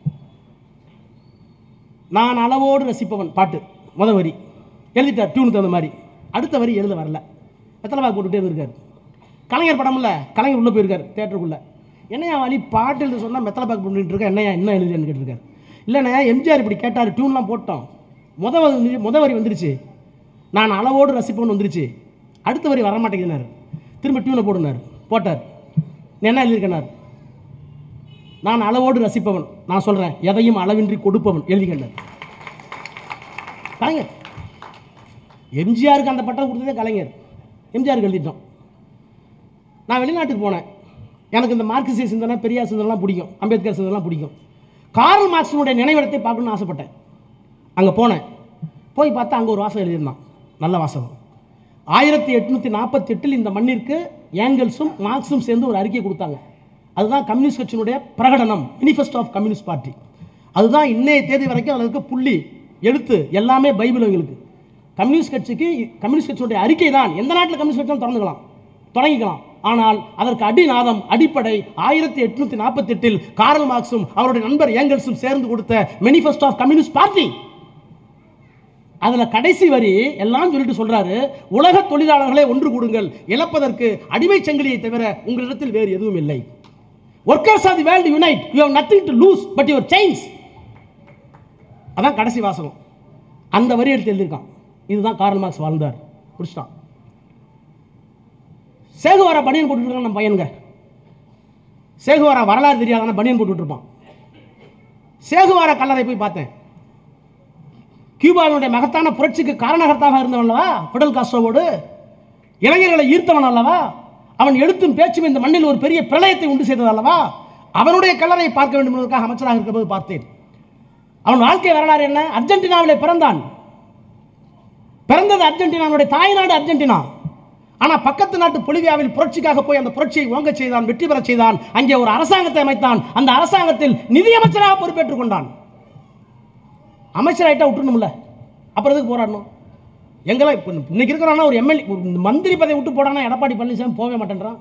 S1: நான் அளவோடு ரசிப்பவன் பாட்டு முத வரி எழுதிட்டார் டியூனுக்கு தகுந்த மாதிரி அடுத்த வரி எழுத வரல எத்தனை பாக்கு போட்டுட்டே இருந்திருக்காரு கலைஞர் படம்ல கலைஞர் உள்ளே போயிருக்காரு தேட்டருக்குள்ளே என்னையா வழி பாட்டு எழுத சொன்னால் மெத்தலை பாக்கு போட்டுட்டு இருக்க என்னையா என்ன எழுதுன்னு கேட்டிருக்காரு இல்லைண்ணே எம்ஜிஆர் இப்படி கேட்டார் டியூன்லாம் போட்டோம் முத வந்து முத வரி வந்துருச்சு நான் அளவோடு ரசிப்பவன் வந்துருச்சு அடுத்த வரி வர மாட்டேங்குதுனாரு திரும்ப டியூனை போடுனார் போட்டார் நீ என்ன எழுதியிருக்கனார் நான் அளவோடு ரசிப்பவன் நான் சொல்றேன் எதையும் அளவின்றி கொடுப்பவன் எழுதிக்கண்டார் கலைஞர் எம்ஜிஆருக்கு அந்த பட்டம் கொடுத்ததே கலைஞர் எம்ஜிஆருக்கு எழுதிட்டோம் நான் வெளிநாட்டுக்கு போனேன் எனக்கு இந்த மார்க்சிய சிந்தனை பெரியார் சிந்தனைலாம் பிடிக்கும் அம்பேத்கர் சிந்தனைலாம் பிடிக்கும் கார்ல் மார்க்ஸினுடைய நினைவிடத்தை பார்க்கணும்னு ஆசைப்பட்டேன் அங்கே போனேன் போய் பார்த்தா அங்கே ஒரு வாசகம் எழுதியிருந்தான் நல்ல வாசகம் ஆயிரத்தி எட்நூற்றி நாற்பத்தி எட்டில் இந்த மண்ணிற்கு ஏங்கல்ஸும் மார்க்ஸும் சேர்ந்து ஒரு அறிக்கை கொடுத்தாங்க அதுதான் கம்யூனிஸ்ட் கட்சியினுடைய பிரகடனம் manifesto ஆஃப் கம்யூனிஸ்ட் பார்ட்டி அதுதான் இன்னைய தேதி வரைக்கும் அதில் இருக்க புள்ளி எழுத்து எல்லாமே பைபிள் எங்களுக்கு கம்யூனிஸ்ட் கட்சிக்கு கம்யூனிஸ்ட் கட்சியுடைய அறிக்கை தான் எந்த நாட்டில் கம்யூனிஸ்ட் கட்சி திறந்துக்கலாம் தொடங்கிக்கலாம் ஆனால் அதற்கு அடிநாதம் அடிப்படை ஆயிரத்தி எட்நூத்தி நாற்பத்தி எட்டில் காரல் மார்க்ஸும் அவருடைய நண்பர் ஏங்கல்ஸும் சேர்ந்து கொடுத்த manifesto ஆஃப் கம்யூனிஸ்ட் பார்ட்டி அதுல கடைசி வரி எல்லாம் சொல்லிட்டு சொல்றாரு உலக தொழிலாளர்களே ஒன்று கூடுங்கள் இழப்பதற்கு அடிமை சங்கிலியை தவிர உங்களிடத்தில் வேறு எதுவும் இல்லை workers of the world unite you have nothing to lose but your change அதான் கடைசி வாசகம் அந்த வரி எடுத்து எழுதியிருக்கான் இதுதான் கார்ல் மார்க்ஸ் வாழ்ந்தார் முடிச்சிட்டான் சேகுவாரா பனியன் போட்டுட்டு இருக்கான் நம்ம பையனுங்க சேகுவாரா வரலாறு தெரியாதான பனியன் போட்டுட்டு இருப்பான் சேகுவாரா கல்லறை போய் பார்த்தேன் கியூபாவினுடைய மகத்தான புரட்சிக்கு காரணகர்த்தாக இருந்தவன் அல்லவா பிடல் காஸ்ட்ரோவோடு இளைஞர்களை ஈர்த்தவன் அல்லவா அவன் எழுத்தும் பேச்சும் இந்த மண்ணில் ஒரு பெரிய பிரளயத்தை உண்டு செய்தது அல்லவா அவனுடைய கல்லறை பார்க்க வேண்டும் என்பதற்காக அமைச்சராக இருக்கும்போது பார்த்தேன் அவன் வாழ்க்கை வரலாறு என்ன அர்ஜென்டினாவிலே பிறந்தான் பிறந்தது அர்ஜென்டினாவுடைய தாய்நாடு அர்ஜென்டினா ஆனா பக்கத்து நாட்டு பொலிவியாவில் புரட்சிக்காக போய் அந்த புரட்சியை ஓங்க செய்தான் வெற்றி பெறச் செய்தான் அங்கே ஒரு அரசாங்கத்தை அமைத்தான் அந்த அரசாங்கத்தில் நிதியமைச்சராக பொறுப்பேற்றுக் கொண்டான் அமைச்சராயிட்டா விட்டுணும்ல அப்புறம் எதுக்கு போராடணும் எங்கெல்லாம் இப்போ இன்னைக்கு இருக்கிறானா ஒரு எம்எல்ஏ ஒரு மந்திரி பதவி விட்டு போடானா எடப்பாடி பழனிசாமி போகவே மாட்டேன்றான்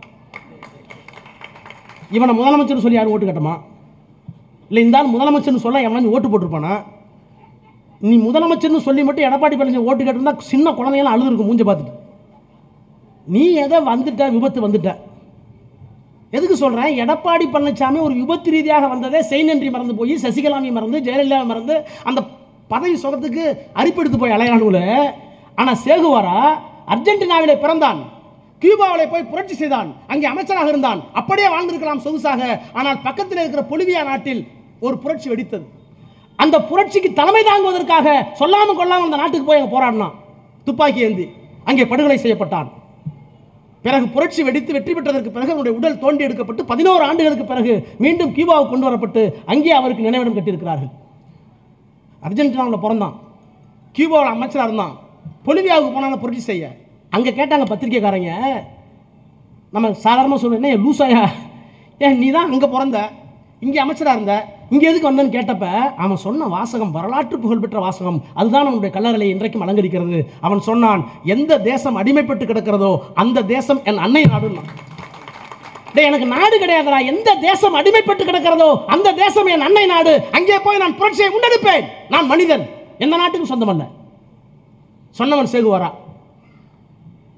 S1: இவனை முதலமைச்சர்னு சொல்லி யாரும் ஓட்டு கட்டமா இல்லை இந்த ஆள் முதலமைச்சர்னு சொல்ல எவனாச்சும் ஓட்டு போட்டிருப்பானா நீ முதலமைச்சர்னு சொல்லி மட்டும் எடப்பாடி பழனிசாமி ஓட்டு கேட்டிருந்தா சின்ன குழந்தைங்களாம் அழுதுருக்கும் மூஞ்ச பார்த்துட்டு நீ எதை வந்துட்ட விபத்து வந்துட்ட எதுக்கு சொல்றேன் எடப்பாடி பழனிசாமி ஒரு விபத்து ரீதியாக வந்ததே செய்நன்றி மறந்து போய் சசிகலாமி மறந்து ஜெயலலிதா மறந்து அந்த பதவி சுகத்துக்கு அரிப்பெடுத்து போய் அலையானுல ஆனா சேகுவாரா அர்ஜென்டினாவிலே பிறந்தான் கியூபாவிலே போய் புரட்சி செய்தான் அங்கே அமைச்சராக இருந்தான் அப்படியே வாழ்ந்திருக்கலாம் சொகுசாக ஆனால் பக்கத்தில் இருக்கிற பொலிவியா நாட்டில் ஒரு புரட்சி வெடித்தது அந்த புரட்சிக்கு தலைமை தாங்குவதற்காக சொல்லாம கொள்ளாம அந்த நாட்டுக்கு போய் அங்க போராடினான் துப்பாக்கி ஏந்தி அங்கே படுகொலை செய்யப்பட்டான் பிறகு புரட்சி வெடித்து வெற்றி பெற்றதற்கு பிறகு அவருடைய உடல் தோண்டி எடுக்கப்பட்டு பதினோரு ஆண்டுகளுக்கு பிறகு மீண்டும் கியூபாவுக்கு கொண்டு வரப்பட்டு அங்கே அவருக்கு நினைவிடம் கட்டியிருக்கிறார்கள் அர்ஜென்டினாவில் பிறந்தான் கியூபாவில் அமைச்சராக இருந்தான் பொலிவியாவுக்கு போனாங்க புரட்சி செய்ய அங்கே கேட்டாங்க பத்திரிக்கைக்காரங்க நம்ம சாதாரணமாக சொல்லுவேன் என்ன லூசாயா ஏன் நீ தான் அங்கே பிறந்த இங்கே அமைச்சராக இருந்த இங்கே எதுக்கு வந்தேன்னு கேட்டப்ப அவன் சொன்ன வாசகம் வரலாற்று புகழ்பெற்ற வாசகம் அதுதான் நம்முடைய கல்லறையை இன்றைக்கும் அலங்கரிக்கிறது அவன் சொன்னான் எந்த தேசம் அடிமைப்பட்டு கிடக்கிறதோ அந்த தேசம் என் அன்னை நாடுன்னா டேய் எனக்கு நாடு கிடையாதுடா எந்த தேசம் அடிமைப்பட்டு கிடக்கிறதோ அந்த தேசம் என் அன்னை நாடு அங்கே போய் நான் புரட்சியை முன்னெடுப்பேன் நான் மனிதன் எந்த நாட்டுக்கும் சொந்தமல்ல சொன்னவன் சேகுவாரா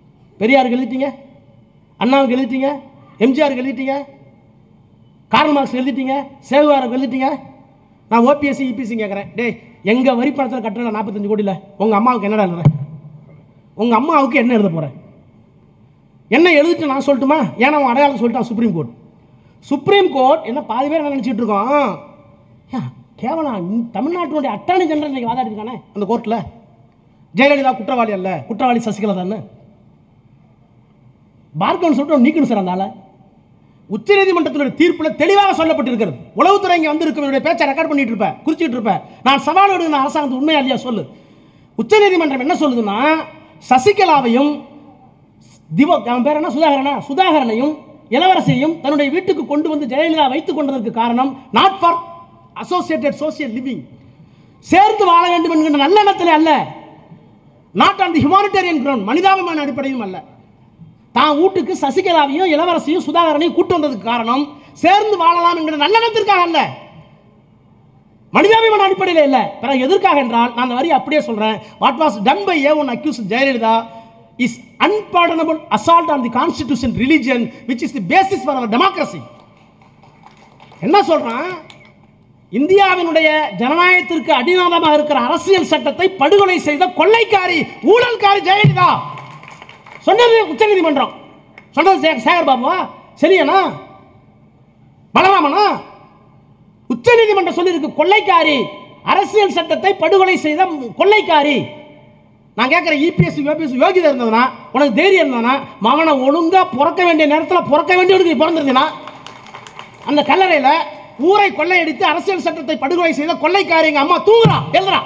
S1: பெரியாருக்கு எழுதிட்டீங்க அண்ணாவுக்கு எழுதிட்டீங்க எம்ஜிஆருக்கு எழுதிட்டீங்க கார்ல் மார்க்ஸ் எழுதிட்டீங்க சேகுவாருக்கு எழுதிட்டீங்க நான் ஓபிஎஸ்சி இபிசி கேட்குறேன் டேய் எங்கள் வரி பணத்தில் கட்டுற நாற்பத்தஞ்சு கோடியில் உங்கள் அம்மாவுக்கு என்னடா எழுதுற உங்கள் அம்மாவுக்கு என்ன எழுத போகிறேன் என்ன எழுதிட்டு நான் சொல்லட்டுமா ஏன்னா அவன் அடையாளம் சொல்லிட்டான் சுப்ரீம் கோர்ட் சுப்ரீம் கோர்ட் என்ன பாதி பேர் என்ன நினச்சிட்டு இருக்கோம் யா, கேவலம் இந்த தமிழ்நாட்டினுடைய அட்டார்னி ஜெனரல் இன்னைக்கு வாதாடிருக்கானே அந்த கோர்ட்டில் ஜெயலலிதா குற்றவாளி அல்ல குற்றவாளி சசிகலா தானே பார்க்கணும் சொல்லிட்டு அவன் நீக்கணும் சார் அந்த ஆளை உச்சநீதிமன்றத்தினுடைய தீர்ப்பில் தெளிவாக சொல்லப்பட்டிருக்கிறது உளவுத்துறை இங்கே வந்து இருக்கவனுடைய பேச்சை ரெக்கார்ட் பண்ணிட்டு இருப்பேன் குறிச்சிட்டு இருப்பேன் நான் சவால் விடுகிற அரசாங்கத்து உண்மையா இல்லையா சொல்லு உச்சநீதிமன்றம் என்ன சொல்லுதுன்னா சசிகலாவையும் திவ அவன் பேர் என்ன சுதாகரனா சுதாகரனையும் இளவரசியையும் தன்னுடைய வீட்டுக்கு கொண்டு வந்து ஜெயலலிதா வைத்துக் கொண்டதற்கு காரணம் not for associated social living சேர்ந்து வாழ வேண்டும் என்கின்ற நல்லெண்ணத்தில் அல்ல not on the humanitarian ground மனிதாபிமான அடிப்படையும் அல்ல தான் வீட்டுக்கு சசிகலாவையும் இளவரசியும் சுதாகரனையும் கூட்டு வந்ததுக்கு காரணம் சேர்ந்து வாழலாம் என்கிற நல்லெண்ணத்திற்காக அல்ல மனிதாபிமான அடிப்படையில் இல்லை பிறகு எதற்காக என்றால் நான் அந்த வரி அப்படியே சொல்றேன் what was done by a one accuse Jayalalithaa is unpardonable assault on the constitution religion which is the basis for our democracy என்ன சொல்றான் இந்தியாவினுடைய ஜனநாயகத்திற்கு அடிநாதமாக இருக்கிற அரசியல் சட்டத்தை படுகொலை செய்த கொள்ளைக்காரி ஊழல்காரி ஜெயலலிதா சொன்னது உச்சநீதிமன்றம் சொன்னது சே- சேகர் பாபுவா சரியானா பலராமனா உச்சநீதிமன்றம் சொல்லியிருக்கு கொள்ளைக்காரி அரசியல் சட்டத்தை படுகொலை செய்த கொள்ளைக்காரி நான் கேட்குறேன் இபிஎஸ் யோபிஎஸ் யோகிதா இருந்ததுன்னா உனக்கு தைரியம் இருந்ததுன்னா மகனை ஒழுங்கா பிறக்க வேண்டிய நேரத்தில் பிறக்க வேண்டியவனுக்கு நீ பிறந்திருந்தீனா அந்த கல்லறையில் ஊரை கொள்ளையடித்து அரசியல் சட்டத்தை படுகொலை செய்த கொள்ளைக்காரி எங்க அம்மா தூங்குறா எழுதுறா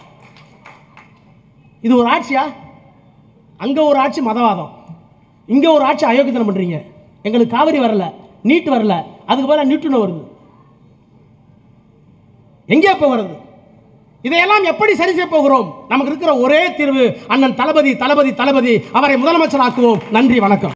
S1: இது ஒரு ஆட்சியா அங்க ஒரு ஆட்சி மதவாதம் இங்க ஒரு ஆட்சி அயோக்கியத்தனம் பண்றீங்க எங்களுக்கு காவிரி வரல நீட் வரல அதுக்கு பதிலாக நியூட்டன் வருது எங்கே இப்போ வருது இதையெல்லாம் எப்படி சரி செய்ய போகிறோம் நமக்கு இருக்கிற ஒரே தீர்வு அண்ணன் தளபதி தளபதி தளபதி அவரை முதலமைச்சராக்குவோம் நன்றி வணக்கம்